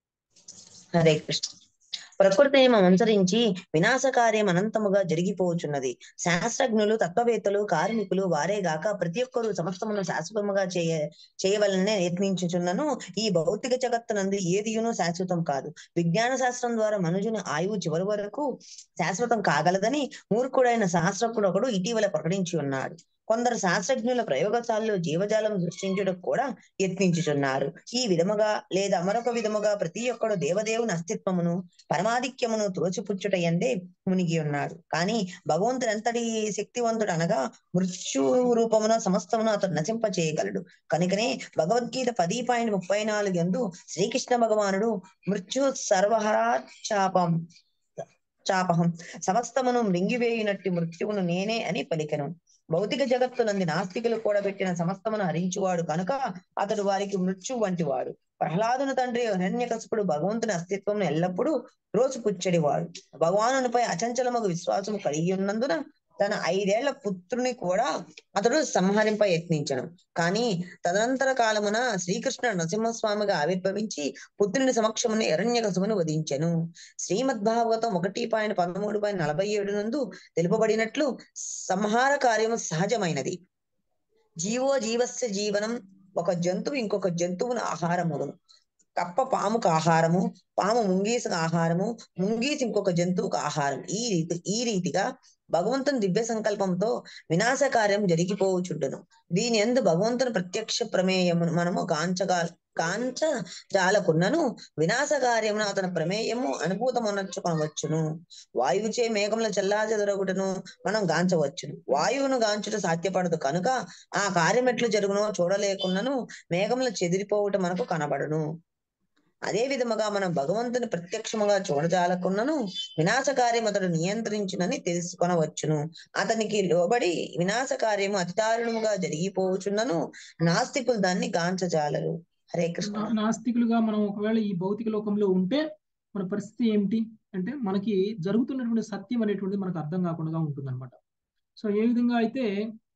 హరే కృష్ణ ప్రకృతి నియమం అనుసరించి వినాశకార్యం అనంతముగా జరిగిపోవచ్చున్నది శాస్త్రజ్ఞులు తత్వవేత్తలు కార్మికులు వారే గాక ప్రతి ఒక్కరూ సమస్తమును శాశ్వతముగా చేయ చేయవలనే యత్నించుచున్నను ఈ భౌతిక జగత్తునందు ఏదియును శాశ్వతం కాదు విజ్ఞాన శాస్త్రం ద్వారా మనుజుని ఆయువు చివరి వరకు శాశ్వతం కాగలదని మూర్ఖుడైన శాస్త్రజ్ఞుడు ఒకడు ఇటీవల ప్రకటించి ఉన్నాడు కొందరు శాస్త్రజ్ఞుల ప్రయోగశాలలో జీవజాలం సృష్టించుటకు కూడా యత్నించుచున్నారు ఈ విధముగా లేదా మరొక విధముగా ప్రతి ఒక్కడు దేవదేవుని అస్తిత్వమును పరమాధిక్యమును త్రోసిపుచ్చుట ఎందే మునిగి ఉన్నాడు కానీ భగవంతుడు ఎంతటి శక్తివంతుడు అనగా మృత్యు రూపమున సమస్తమును అతడు నశింప చేయగలడు కనుకనే భగవద్గీత పది పాయింట్ ముప్పై నాలుగు ఎందు శ్రీకృష్ణ భగవానుడు మృత్యు సర్వహరా చాపం చాపహం సమస్తమును మృంగివేయునట్టి మృత్యువును నేనే అని పలికెను భౌతిక జగత్తునంది నాస్తికులు కూడా పెట్టిన సమస్తమును హరించువాడు కనుక అతడు వారికి మృత్యు వంటి వాడు ప్రహ్లాదుని తండ్రి హిరణ్యకశపుడు భగవంతుని అస్తిత్వం ఎల్లప్పుడూ రోజు పుచ్చడివాడు భగవానునిపై అచంచలమగు విశ్వాసం కలిగి ఉన్నందున తన ఐదేళ్ల పుత్రుని కూడా అతడు సంహరింప యత్నించను కానీ తదనంతర కాలమున శ్రీకృష్ణ నరసింహస్వామిగా ఆవిర్భవించి పుత్రుని సమక్షమున ఎరణ్యకసుమును వధించెను శ్రీమద్ భాగవతం ఒకటి పాయింట్ పదమూడు పాయింట్ నలభై ఏడు నందు తెలుపబడినట్లు సంహార కార్యము సహజమైనది జీవో జీవస్య జీవనం ఒక జంతువు ఇంకొక జంతువును ఆహారమును కప్ప పాముకు ఆహారము పాము ముంగీసుకు ఆహారము ముంగీసి ఇంకొక జంతువుకు ఆహారం ఈ రీతి ఈ రీతిగా భగవంతుని దివ్య సంకల్పంతో వినాశ కార్యం జరిగిపోవచుండును దీని ఎందు భగవంతుని ప్రత్యక్ష ప్రమేయము మనము కాంచగా కాంచ జాలకున్నను వినాశ కార్యమును అతని ప్రమేయము అనుభూతమునర్చుకొనవచ్చును వాయువుచే మేఘముల చెల్లాచెదరగుటను మనం గాంచవచ్చును వాయువును గాంచుట సాధ్యపడదు కనుక ఆ కార్యం ఎట్లు జరుగునో చూడలేకున్నను మేఘములు చెదిరిపోవుట మనకు కనబడును అదే విధముగా మనం భగవంతుని ప్రత్యక్షముగా చూడజాలకున్నను వినాశ కార్యం అతడు నియంత్రించునని తెలుసుకొనవచ్చును అతనికి లోబడి వినాశ కార్యము అతి దారుణముగా జరిగిపోవచ్చున్నను నాస్తికులు దాన్ని గాంచజాలరు హరే కృష్ణ నా- నాస్తికులుగా మనం ఒకవేళ ఈ భౌతిక లోకంలో ఉంటే మన పరిస్థితి ఏమిటి అంటే మనకి జరుగుతున్నటువంటి సత్యం అనేటువంటిది మనకు అర్థం కాకుండా ఉంటుందన్నమాట సో ఏ విధంగా అయితే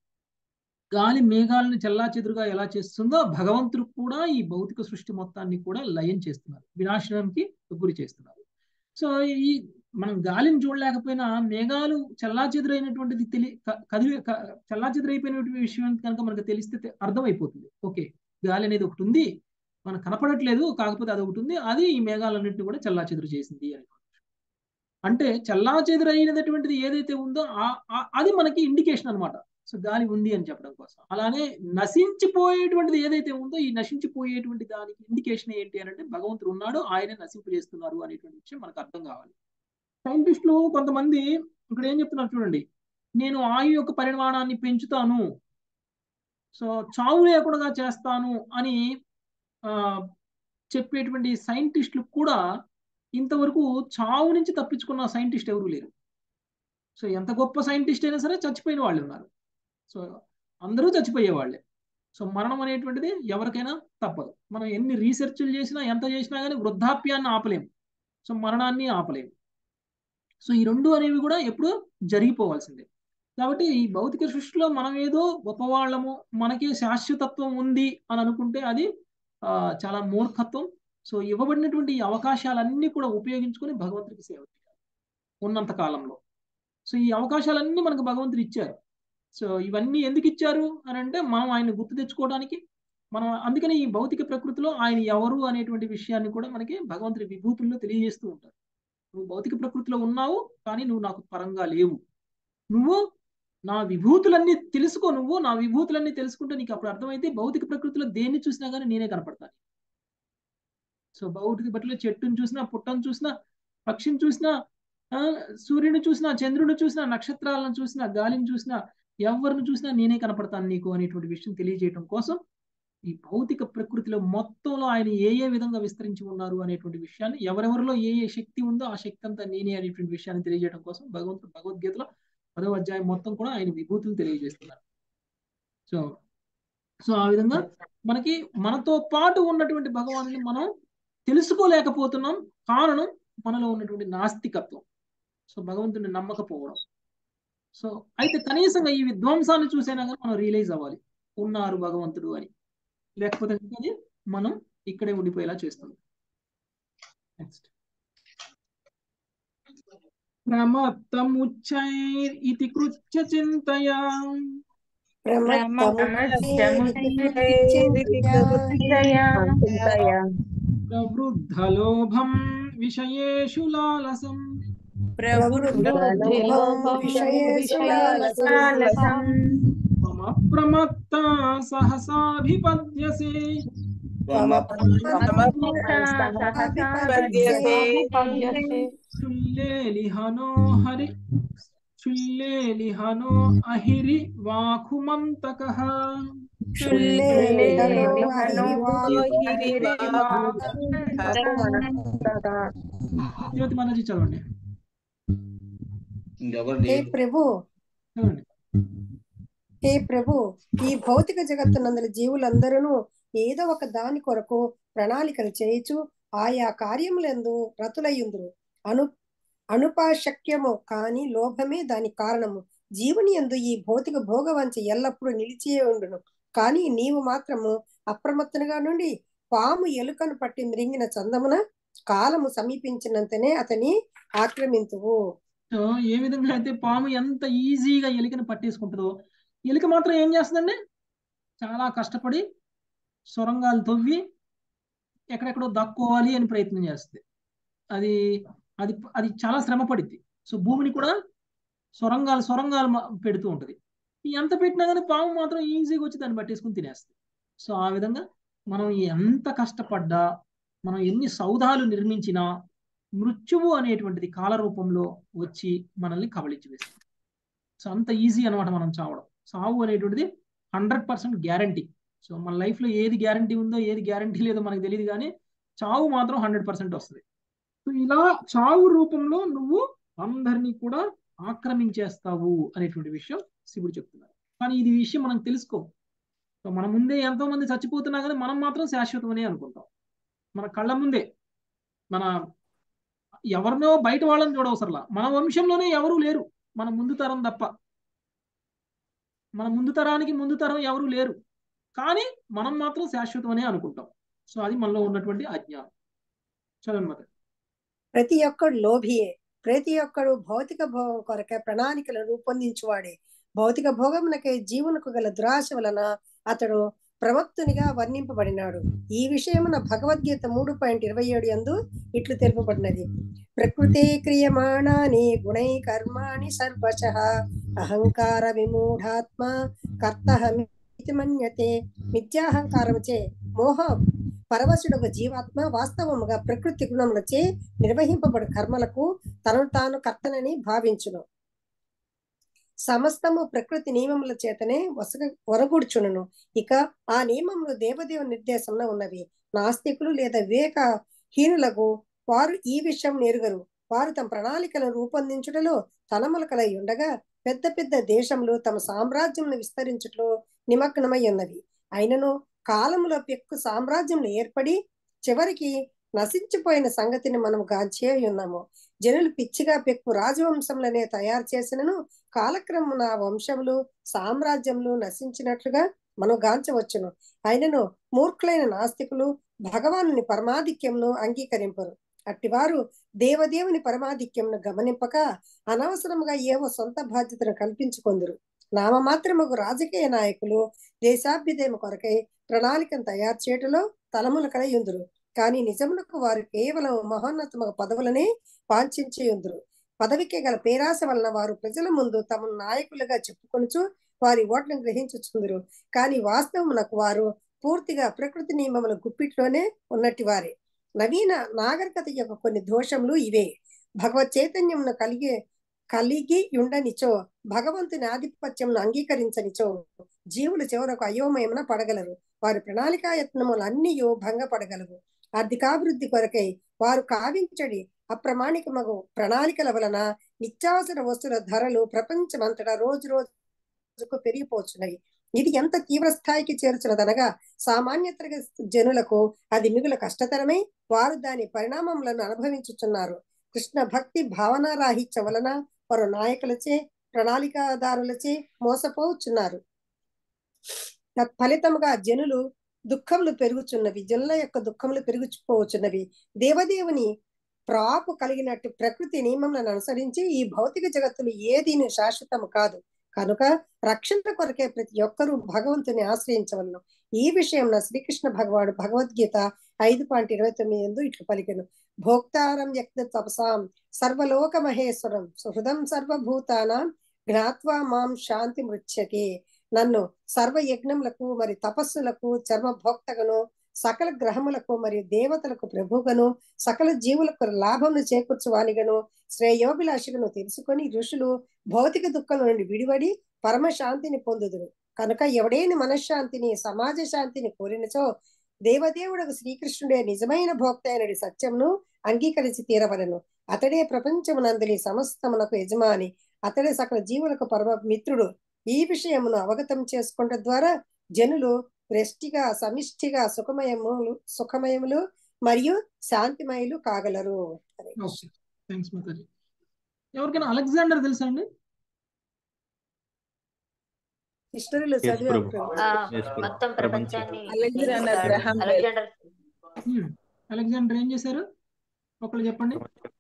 గాలి మేఘాలను చెల్లా చెదురుగా ఎలా చేస్తుందో భగవంతుడు కూడా ఈ భౌతిక సృష్టి మొత్తాన్ని కూడా లయం చేస్తున్నారు వినాశనానికి గురి చేస్తున్నారు సో ఈ మనం గాలిని చూడలేకపోయినా మేఘాలు చెల్లా చెదురైనటువంటిది తెలి క- కదిలి క- చెల్లా చెదురైపోయినటువంటి విషయం కనుక మనకు తెలిస్తే తె- అర్థమైపోతుంది ఓకే గాలి అనేది ఒకటి ఉంది మనకు కనపడట్లేదు కాకపోతే అది ఒకటి ఉంది అది ఈ మేఘాలన్నింటినీ కూడా చెల్లా చెదురు చేసింది అని అంటే చెల్లా చెదురైనటువంటిది ఏదైతే ఉందో ఆ- ఆ- అది మనకి ఇండికేషన్ అన్నమాట సో గాలి ఉంది అని చెప్పడం కోసం అలానే నశించిపోయేటువంటిది ఏదైతే ఉందో ఈ నశించిపోయేటువంటి దానికి ఇండికేషన్ ఏంటి అని అంటే భగవంతుడు ఉన్నాడు ఆయనే నశింపు చేస్తున్నారు అనేటువంటి విషయం మనకు అర్థం కావాలి సైంటిస్టులు కొంతమంది ఇక్కడ ఏం చెప్తున్నారు చూడండి నేను ఆయు యొక్క పరిమాణాన్ని పెంచుతాను సో చావు లేకుండా చేస్తాను అని ఆ, చెప్పేటువంటి సైంటిస్టులు కూడా ఇంతవరకు చావు నుంచి తప్పించుకున్న సైంటిస్ట్ ఎవరు లేరు సో ఎంత గొప్ప సైంటిస్ట్ అయినా సరే చచ్చిపోయిన వాళ్ళు ఉన్నారు సో అందరూ చచ్చిపోయే వాళ్ళే సో మరణం అనేటువంటిది ఎవరికైనా తప్పదు మనం ఎన్ని రీసెర్చ్లు చేసినా ఎంత చేసినా కానీ వృద్ధాప్యాన్ని ఆపలేము సో మరణాన్ని ఆపలేము సో ఈ రెండు అనేవి కూడా ఎప్పుడు జరిగిపోవాల్సిందే కాబట్టి ఈ భౌతిక సృష్టిలో మనం ఏదో గొప్పవాళ్ళము మనకి శాశ్వతత్వం ఉంది అని అనుకుంటే అది ఆ, చాలా మూర్ఖత్వం సో ఇవ్వబడినటువంటి ఈ అవకాశాలన్నీ కూడా ఉపయోగించుకొని భగవంతుడికి సేవ చేయాలి ఉన్నంత కాలంలో సో ఈ అవకాశాలన్నీ మనకు భగవంతుడు ఇచ్చారు సో ఇవన్నీ ఎందుకు ఇచ్చారు అని అంటే మనం ఆయన గుర్తు తెచ్చుకోవడానికి మనం అందుకని ఈ భౌతిక ప్రకృతిలో ఆయన ఎవరు అనేటువంటి విషయాన్ని కూడా మనకి భగవంతుడి విభూతుల్లో తెలియజేస్తూ ఉంటారు నువ్వు భౌతిక ప్రకృతిలో ఉన్నావు కానీ నువ్వు నాకు పరంగా లేవు నువ్వు నా విభూతులన్నీ తెలుసుకో నువ్వు నా విభూతులన్నీ తెలుసుకుంటే నీకు అప్పుడు అర్థమైతే భౌతిక ప్రకృతిలో దేన్ని చూసినా కానీ నేనే కనపడతాను సో భౌతిక బట్టలో చెట్టుని చూసినా పుట్టను చూసినా పక్షిని చూసినా ఆ, సూర్యుని చూసినా చంద్రుని చూసినా నక్షత్రాలను చూసినా గాలిని చూసినా ఎవరిని చూసినా నేనే కనపడతాను నీకు అనేటువంటి విషయం తెలియజేయడం కోసం ఈ భౌతిక ప్రకృతిలో మొత్తంలో ఆయన ఏ ఏ విధంగా విస్తరించి ఉన్నారు అనేటువంటి విషయాన్ని ఎవరెవరిలో ఏ ఏ శక్తి ఉందో ఆ శక్తి అంతా నేనే అనేటువంటి విషయాన్ని తెలియజేయడం కోసం భగవంతుడు భగవద్గీతలో పదవ అధ్యాయం మొత్తం కూడా ఆయన విభూతులు తెలియజేస్తున్నారు సో సో ఆ విధంగా మనకి మనతో పాటు ఉన్నటువంటి భగవాను మనం తెలుసుకోలేకపోతున్నాం కారణం మనలో ఉన్నటువంటి నాస్తికత్వం సో భగవంతుని నమ్మకపోవడం సో అయితే కనీసంగా ఈ విధ్వంసాన్ని చూసైనా కానీ మనం రియలైజ్ అవ్వాలి ఉన్నారు భగవంతుడు అని లేకపోతే కనుక అది మనం ఇక్కడే ఉండిపోయేలా చేస్తుంది నెక్స్ట్ ప్రమత్తముచ్చైర్ ఇతి కృత్య చింతయా ప్రవృద్ధలోభం విషయేషు లాలసం మమ ప్రమత్త సహసాభిపద్యసే చుల్లేలిహనో హరి చుల్లేలిహనో అహిరి వాకుమంతకః జ్యోతి మనజీ చదవండి హే ప్రభు చదవండి హే ప్రభు ఈ భౌతిక జగత్తునందల జీవులందరూ ఏదో ఒక దాని కొరకు ప్రణాళికలు చేయుచు ఆయా కార్యములందు రతులయ్యుందురు అను అనుపాశక్యము కాని లోభమే దాని కారణము జీవుని యందు ఈ భౌతిక భోగవంచ ఎల్లప్పుడూ నిలిచియే ఉండును కానీ నీవు మాత్రము అప్రమత్తనుగా నుండి పాము ఎలుకను పట్టి మ్రింగిన చందమున కాలము సమీపించినంతనే అతని ఆక్రమింతువు సో ఏ విధంగా అయితే పాము ఎంత ఈజీగా ఎలికని పట్టేసుకుంటుందో ఎలిక మాత్రం ఏం చేస్తుందండి చాలా కష్టపడి సొరంగాలు తవ్వి ఎక్కడెక్కడో దక్కోవాలి అని ప్రయత్నం చేస్తుంది అది అది అది చాలా శ్రమ పడిద్ది సో భూమిని కూడా సొరంగాలు సొరంగాలు మ- పెడుతూ ఉంటుంది ఎంత పెట్టినా కానీ పాము మాత్రం ఈజీగా వచ్చి దాన్ని పట్టేసుకుని తినేస్తుంది సో ఆ విధంగా మనం ఎంత కష్టపడ్డా మనం ఎన్ని సౌధాలు నిర్మించినా మృత్యువు అనేటువంటిది కాల రూపంలో వచ్చి మనల్ని కబళించి వేస్తుంది సో అంత ఈజీ అనమాట మనం చావడం సావు అనేటువంటిది హండ్రెడ్ పర్సెంట్ గ్యారంటీ సో మన లైఫ్ లో ఏది గ్యారంటీ ఉందో ఏది గ్యారంటీ లేదో మనకు తెలియదు కానీ చావు మాత్రం హండ్రెడ్ పర్సెంట్ వస్తుంది సో ఇలా చావు రూపంలో నువ్వు అందరినీ కూడా ఆక్రమించేస్తావు అనేటువంటి విషయం శివుడు చెప్తున్నారు కానీ ఇది విషయం మనం తెలుసుకో సో మన ముందే ఎంతో మంది చచ్చిపోతున్నా కానీ మనం మాత్రం శాశ్వతమని అనుకుంటాం మన కళ్ళ ముందే మన ఎవరినో బయట వాళ్ళని చూడవసరలా మన వంశంలోనే ఎవరూ లేరు మన ముందు తరం తప్ప మన ముందు తరానికి ముందు తరం ఎవరు లేరు కానీ మనం మాత్రం శాశ్వతమనే అనుకుంటాం సో అది మనలో ఉన్నటువంటి అజ్ఞానం చదవండి మత ప్రతి ఒక్కడు లోభియే ప్రతి ఒక్కడు భౌతిక భోగం కొరకే ప్రణాళికలు రూపొందించువాడే భౌతిక భోగమునకే జీవునకు గల దురాశ వలన అతడు ప్రవక్తునిగా వర్ణింపబడినాడు ఈ విషయమున భగవద్గీత మూడు పాయింట్ ఇరవై ఏడు యందు ఇట్లు తెలుపబడినది ప్రకృతే క్రియమాణాని గుణై కర్మాణి సర్వశ అహంకార విమూఢాత్మ కర్తహమితి మన్యతే మిథ్యాహంకారముచే మోహ పరవశుడొక జీవాత్మ వాస్తవముగా ప్రకృతి గుణములచే నిర్వహింపబడు కర్మలకు తనను తాను కర్తనని భావించును సమస్తము ప్రకృతి నియమముల చేతనే వసగ వరగూడ్చును ఇక ఆ నియమములు దేవదేవ నిర్దేశంలో ఉన్నవి నాస్తికులు లేదా వివేక హీనులకు వారు ఈ విషయం ఎరుగరు వారు తమ ప్రణాళికలను రూపొందించుటలో తలములకలై ఉండగా పెద్ద పెద్ద దేశములు తమ సామ్రాజ్యమును విస్తరించుటలో నిమగ్నమై ఉన్నవి అయినను కాలములో పెక్కు సామ్రాజ్యములు ఏర్పడి చివరికి నశించిపోయిన సంగతిని మనం గాంచే ఉన్నాము జనులు పిచ్చిగా పెక్కు రాజవంశములనే తయారు చేసినను కాలక్రమమున ఆ వంశములు సామ్రాజ్యములు నశించినట్లుగా మనం గాంచవచ్చును అయినను మూర్ఖులైన నాస్తికులు భగవానుని పరమాధిక్యమును అంగీకరింపరు అట్టివారు దేవదేవుని పరమాధిక్యమును గమనింపక అనవసరముగా ఏవో సొంత బాధ్యతను కల్పించుకొందురు నామమాత్రముకు రాజకీయ నాయకులు దేశాభ్యుదయం కొరకై ప్రణాళికను తయారు చేయటంలో తలములు కలిగి ఉందురు కానీ నిజమునకు వారు కేవలం మహోన్నతమ పదవులనే వాంఛించి ఉందురు పదవికి గల పేరాశ వలన వారు ప్రజల ముందు తమ నాయకులుగా చెప్పుకొనుచు వారి ఓట్లను గ్రహించుచుందురు కానీ వాస్తవమునకు వారు పూర్తిగా ప్రకృతి నియమముల గుప్పిట్లోనే ఉన్నట్టి వారే నవీన నాగరికత యొక్క కొన్ని దోషములు ఇవే భగవత్ చైతన్యమును కలిగి కలిగి ఉండనిచో భగవంతుని ఆధిపత్యమును అంగీకరించనిచో జీవులు చివరకు అయోమయమున పడగలరు వారి ప్రణాళికాయత్నములు అన్నీ భంగపడగలవు ఆర్థికాభివృద్ధి కొరకై వారు కావించడి అప్రమాణికమగు ప్రణాళికల వలన నిత్యావసర వస్తువుల ధరలు ప్రపంచమంతటా రోజు రోజుకు పెరిగిపోచున్నవి ఇది ఎంత తీవ్ర స్థాయికి చేర్చున్నదనగా సామాన్య తరగతి జనులకు అది మిగుల కష్టతరమై వారు దాని పరిణామములను అనుభవించుచున్నారు కృష్ణ భక్తి భావనారాహిత్య వలన వారు నాయకులచే ప్రణాళికాదారులచే మోసపోచున్నారు తత్ఫలితముగా జనులు దుఃఖములు పెరుగుచున్నవి జనుల యొక్క దుఃఖములు పెరుగుపోవచ్చున్నవి దేవదేవుని ప్రాపు కలిగినట్టు ప్రకృతి నియమములను అనుసరించి ఈ భౌతిక జగత్తులు ఏదీని శాశ్వతము కాదు కనుక రక్షణ కొరకే ప్రతి ఒక్కరూ భగవంతుని ఆశ్రయించవలను ఈ విషయం శ్రీకృష్ణ భగవాడు భగవద్గీత ఐదు పాయింట్ ఇరవై తొమ్మిది ఎందు ఇట్లు పలికెను భోక్తారం వ్యక్త తపసాం సర్వలోక మహేశ్వరం సుహృదం సర్వభూతానాం జ్ఞాత్వా మాం శాంతి మృత్యకే నన్ను సర్వ యజ్ఞములకు మరి తపస్సులకు చర్మ భోక్తగను సకల గ్రహములకు మరియు దేవతలకు ప్రభుగను సకల జీవులకు లాభమును చేకూర్చువానిగను శ్రేయోభిలాషిగను తెలుసుకొని ఋషులు భౌతిక దుఃఖం నుండి విడివడి పరమ శాంతిని పొందుదురు కనుక ఎవడేని మనశ్శాంతిని సమాజ శాంతిని కోరినచో దేవదేవుడకు శ్రీకృష్ణుడే నిజమైన భోక్త అయినడి సత్యమును అంగీకరించి తీరవలను అతడే ప్రపంచమునందలి సమస్తమునకు యజమాని అతడే సకల జీవులకు పరమ మిత్రుడు ఈ విషయమును అవగతం చేసుకుంట ద్వారా జనులు వృష్టిగా సమిష్టిగా సుఖమయములు సుఖమయములు మరియు శాంతిమయులు కాగలరు థ్యాంక్స్ మాతాజీ ఎవరికైనా అలెగ్జాండర్ తెలుసా అండి హిస్టరీలో Yes, చదివాం ప్రభు. ప్రభు. ఆ, Yes, ప్రభు. మొత్తం ప్రపంచాన్ని Alexander Graham Bell. Alexander Alexander ఏం చేశారు ఒకళ్ళు చెప్పండి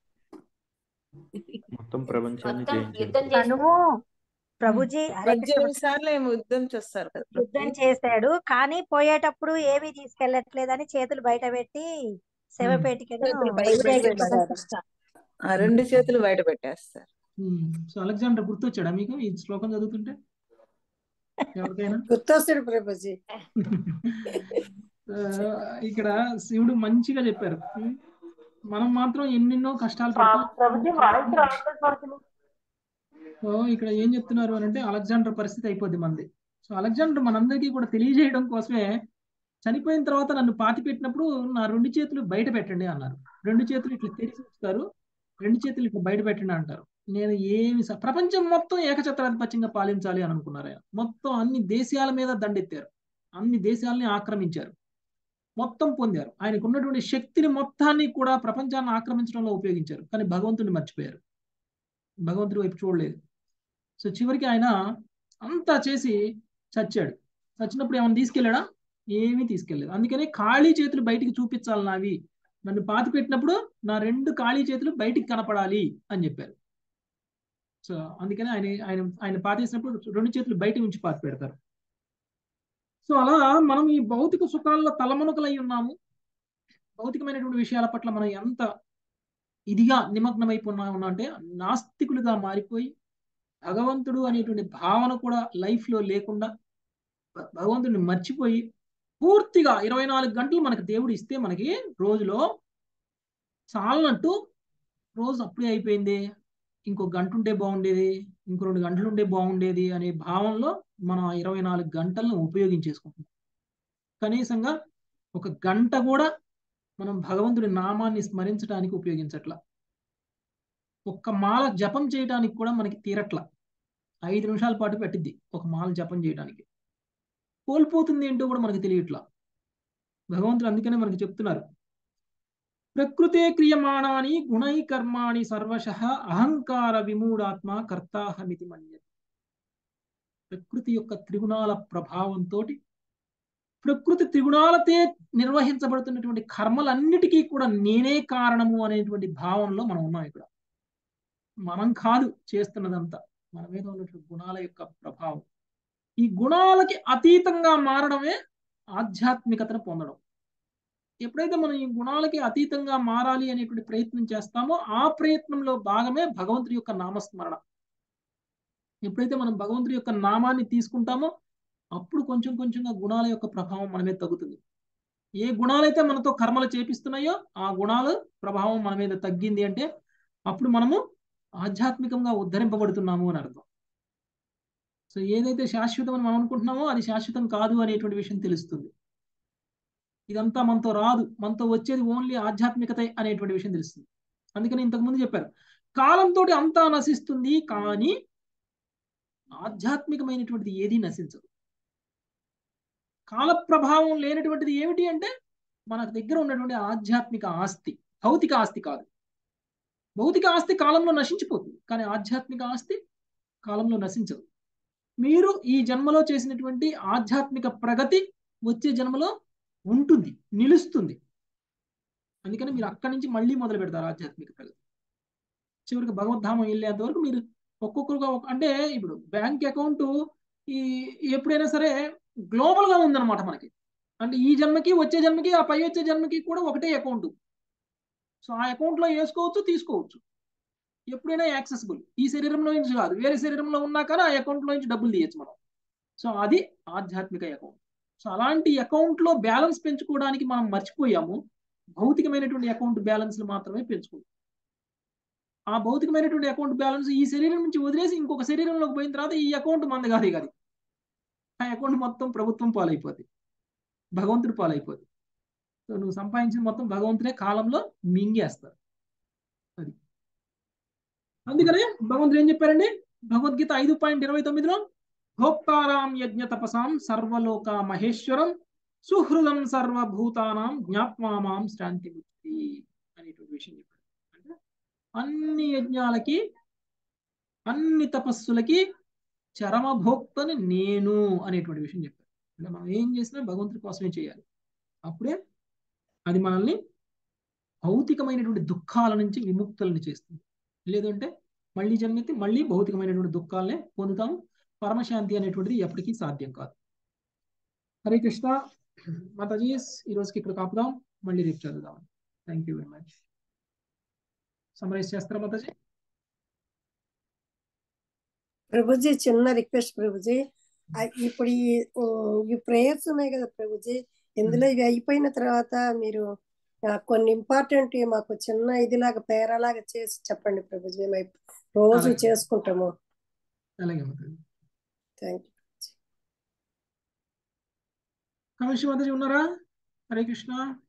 మొత్తం ప్రపంచాన్ని మొత్తం జయించాడు యుద్ధం ప్రభు. చేసి తను ప్రభుజీ హరే కృష్ణ పద్దెనిమిది సార్లు ఏమో యుద్ధం చేస్తారు కదా ప్రభు. యుద్ధం చేశాడు కానీ పోయేటప్పుడు ఏమీ తీసుకెళ్ళట్లేదని చేతులు బయట పెట్టి శవపేటికను చేతులు బయట ఊరేగించాడు పెట్టేస్తారు. ఆ రెండు చేతులు బయట పెట్టేస్తారు సో అలెగ్జాండర్ గుర్తొచ్చాడా మీకు ఈ శ్లోకం చదువుతుంటే ఎవరికైనా గుర్తొస్తాడు ప్రభుజీ ఆ, ఇక్కడ శివుడు మంచిగా చెప్పారు ఉం? మనం మాత్రం ఎన్నెన్నో కష్టాలు పడతాం సో ఇక్కడ ఏం చెప్తున్నారు అని అంటే అలెగ్జాండర్ పరిస్థితి అయిపోద్ది మనది సో అలెగ్జాండర్ మనందరికీ కూడా తెలియజేయడం కోసమే చనిపోయిన తర్వాత నన్ను పాతి పెట్టినప్పుడు నా రెండు చేతులు బయట పెట్టండి అన్నారు రెండు చేతులు ఇట్లా తెరిచి ఉంచుతారు రెండు చేతులు ఇట్లా బయట పెట్టండి అంటారు నేను ఏమి స- ప్రపంచం మొత్తం ఏకఛత్రాధిపత్యంగా పాలించాలి అని అనుకున్నారు ఆయన మొత్తం అన్ని దేశాల మీద దండెత్తారు అన్ని దేశాలని ఆక్రమించారు మొత్తం పొందారు ఆయనకు ఉన్నటువంటి శక్తిని మొత్తాన్ని కూడా ప్రపంచాన్ని ఆక్రమించడంలో ఉపయోగించారు కానీ భగవంతుడిని మర్చిపోయారు భగవంతుడి వైపు చూడలేదు సో చివరికి ఆయన అంతా చేసి చచ్చాడు చచ్చినప్పుడు ఏమైనా తీసుకెళ్ళాడా ఏమీ తీసుకెళ్ళలేదు అందుకని ఖాళీ చేతులు బయటికి చూపించాలి నావి నన్ను పాతి పెట్టినప్పుడు నా రెండు ఖాళీ చేతులు బయటికి కనపడాలి అని చెప్పారు సో అందుకని ఆయన ఆయన ఆయన పాతేసినప్పుడు రెండు చేతులు బయట ఉంచి పాతి పెడతారు సో అలా మనం ఈ భౌతిక సుఖాల్లో తలమునకలై ఉన్నాము భౌతికమైనటువంటి విషయాల పట్ల మనం ఎంత ఇదిగా నిమగ్నమైపోయినా ఉన్నా అంటే నాస్తికులుగా మారిపోయి భగవంతుడు అనేటువంటి భావన కూడా లైఫ్ లో లేకుండా భ- భగవంతుడిని మర్చిపోయి పూర్తిగా ఇరవై నాలుగు గంటలు మనకి దేవుడు ఇస్తే మనకి రోజులో చాలనట్టు రోజు అప్పుడే అయిపోయింది ఇంకో గంట ఉంటే బాగుండేది ఇంకో రెండు గంటలు ఉంటే బాగుండేది అనే భావనలో మనం ఆ ఇరవై నాలుగు గంటలను ఉపయోగించేసుకుంటున్నాం కనీసంగా ఒక గంట కూడా మనం భగవంతుడి నామాన్ని స్మరించడానికి ఉపయోగించట్లా ఒక్క మాల జపం చేయడానికి కూడా మనకి తీరట్ల ఐదు నిమిషాల పాటు పెట్టిద్ది ఒక మాల జపం చేయడానికి కోల్పోతుంది ఏంటో కూడా మనకి తెలియట్లా భగవంతుడు అందుకనే మనకి చెప్తున్నారు ప్రకృతే క్రియమాణాని గుణై కర్మాణి సర్వశ అహంకార విమూఢాత్మ కర్తాహమితి మన్యత ప్రకృతి యొక్క త్రిగుణాల ప్రభావంతో ప్రకృతి త్రిగుణాలతే నిర్వహించబడుతున్నటువంటి కర్మలన్నిటికీ కూడా నేనే కారణము అనేటువంటి భావంలో మనం ఉన్నాం ఇక్కడ మనం కాదు చేస్తున్నదంతా మన మీద ఉన్నటువంటి గుణాల యొక్క ప్రభావం ఈ గుణాలకి అతీతంగా మారడమే ఆధ్యాత్మికతను పొందడం ఎప్పుడైతే మనం ఈ గుణాలకి అతీతంగా మారాలి అనేటువంటి ప్రయత్నం చేస్తామో ఆ ప్రయత్నంలో భాగమే భగవంతుడి యొక్క నామస్మరణ ఎప్పుడైతే మనం భగవంతుడి యొక్క నామాన్ని తీసుకుంటామో అప్పుడు కొంచెం కొంచెంగా గుణాల యొక్క ప్రభావం మన మీద తగ్గుతుంది ఏ గుణాలైతే మనతో కర్మలు చేపిస్తున్నాయో ఆ గుణాలు ప్రభావం మన మీద తగ్గింది అంటే అప్పుడు మనము ఆధ్యాత్మికంగా ఉద్ధరింపబడుతున్నాము అని అర్థం సో ఏదైతే శాశ్వతం అని మనం అనుకుంటున్నామో అది శాశ్వతం కాదు అనేటువంటి విషయం తెలుస్తుంది ఇదంతా మనతో రాదు మనతో వచ్చేది ఓన్లీ ఆధ్యాత్మికత అనేటువంటి విషయం తెలుస్తుంది అందుకని ఇంతకుముందు చెప్పారు కాలంతో అంతా నశిస్తుంది కానీ ఆధ్యాత్మికమైనటువంటిది ఏది నశించదు కాల ప్రభావం లేనటువంటిది ఏమిటి అంటే మన దగ్గర ఉన్నటువంటి ఆధ్యాత్మిక ఆస్తి భౌతిక ఆస్తి కాదు భౌతిక ఆస్తి కాలంలో నశించిపోతుంది కానీ ఆధ్యాత్మిక ఆస్తి కాలంలో నశించదు మీరు ఈ జన్మలో చేసినటువంటి ఆధ్యాత్మిక ప్రగతి వచ్చే జన్మలో ఉంటుంది నిలుస్తుంది అందుకని మీరు అక్కడి నుంచి మళ్ళీ మొదలు పెడతారు ఆధ్యాత్మిక ప్రగతి చివరికి భగవద్ధామం వెళ్ళేంత వరకు మీరు ఒక్కొక్కరుగా అంటే ఇప్పుడు బ్యాంక్ అకౌంట్ ఈ ఎప్పుడైనా సరే గ్లోబల్ గా ఉందన్నమాట మనకి అంటే ఈ జన్మకి వచ్చే జన్మకి ఆ పై వచ్చే జన్మకి కూడా ఒకటే అకౌంట్ సో ఆ అకౌంట్ లో వేసుకోవచ్చు తీసుకోవచ్చు ఎప్పుడైనా యాక్సెసిబుల్ ఈ శరీరంలో నుంచి కాదు వేరే శరీరంలో ఉన్నా కానీ ఆ అకౌంట్ లో నుంచి డబ్బులు తీయచ్చు మనం సో అది ఆధ్యాత్మిక అకౌంట్ సో అలాంటి అకౌంట్ లో బ్యాలెన్స్ పెంచుకోవడానికి మనం మర్చిపోయాము భౌతికమైనటువంటి అకౌంట్ బ్యాలెన్స్ మాత్రమే పెంచుకుంటాం ఆ భౌతికమైనటువంటి అకౌంట్ బ్యాలెన్స్ ఈ శరీరం నుంచి వదిలేసి ఇంకొక శరీరంలోకి పోయిన తర్వాత ఈ అకౌంట్ మంది కాదు కాదు ఆ అకౌంట్ మొత్తం ప్రభుత్వం పాలైపోతుంది భగవంతుడు పాలైపోతుంది సో నువ్వు సంపాదించిన మొత్తం భగవంతుడే కాలంలో మింగేస్తారు అది అందుకనే భగవంతుడు ఏం చెప్పారండి భగవద్గీత ఐదు పాయింట్ ఇరవై తొమ్మిదిలో భోక్తారాం యజ్ఞ తపసాం సర్వలోక మహేశ్వరం సుహృదం సర్వభూతానాం జ్ఞాత్మామాం శాంతి ముక్తి అనేటువంటి విషయం చెప్పారు అంటే అన్ని యజ్ఞాలకి అన్ని తపస్సులకి చరమభోక్తని నేను అనేటువంటి విషయం చెప్పారు అంటే మనం ఏం చేసినా భగవంతుడి కోసమే చేయాలి అప్పుడే అది మనల్ని భౌతికమైనటువంటి దుఃఖాల నుంచి విముక్తులను చేస్తుంది లేదంటే మళ్ళీ జన్మెత్తి మళ్ళీ భౌతికమైనటువంటి దుఃఖాలనే పొందుతాము పరమశాంతి అనేటువంటిది ఎప్పటికీ సాధ్యం కాదు హరే కృష్ణ మాతాజీస్ ఈ రోజుకి ఇక్కడ కాపుదాం మళ్ళీ రేపు చదువుదాం thank you very much summarize చేస్తారా మాతాజీ ప్రభుజీ చిన్న రిక్వెస్ట్ ప్రభుజీ ఆ, ఇప్పుడు ఈ ఓ, ఈ ప్రేయర్స్ ఉన్నాయి కదా ప్రభుజీ ఇందులో ఇవి అయిపోయిన తర్వాత మీరు ఆ, కొన్ని ఇంపార్టెంట్ మాకు చిన్న ఇదిలాగా పేరలాగా చేసి చెప్పండి ప్రభుజీ మేము అయి- రోజు అలాగే. చేసుకుంటాము అలాగే మాతాజీ థ్యాంక్ యూ కమేష్ మాతాజీ ఉన్నారా హరే కృష్ణ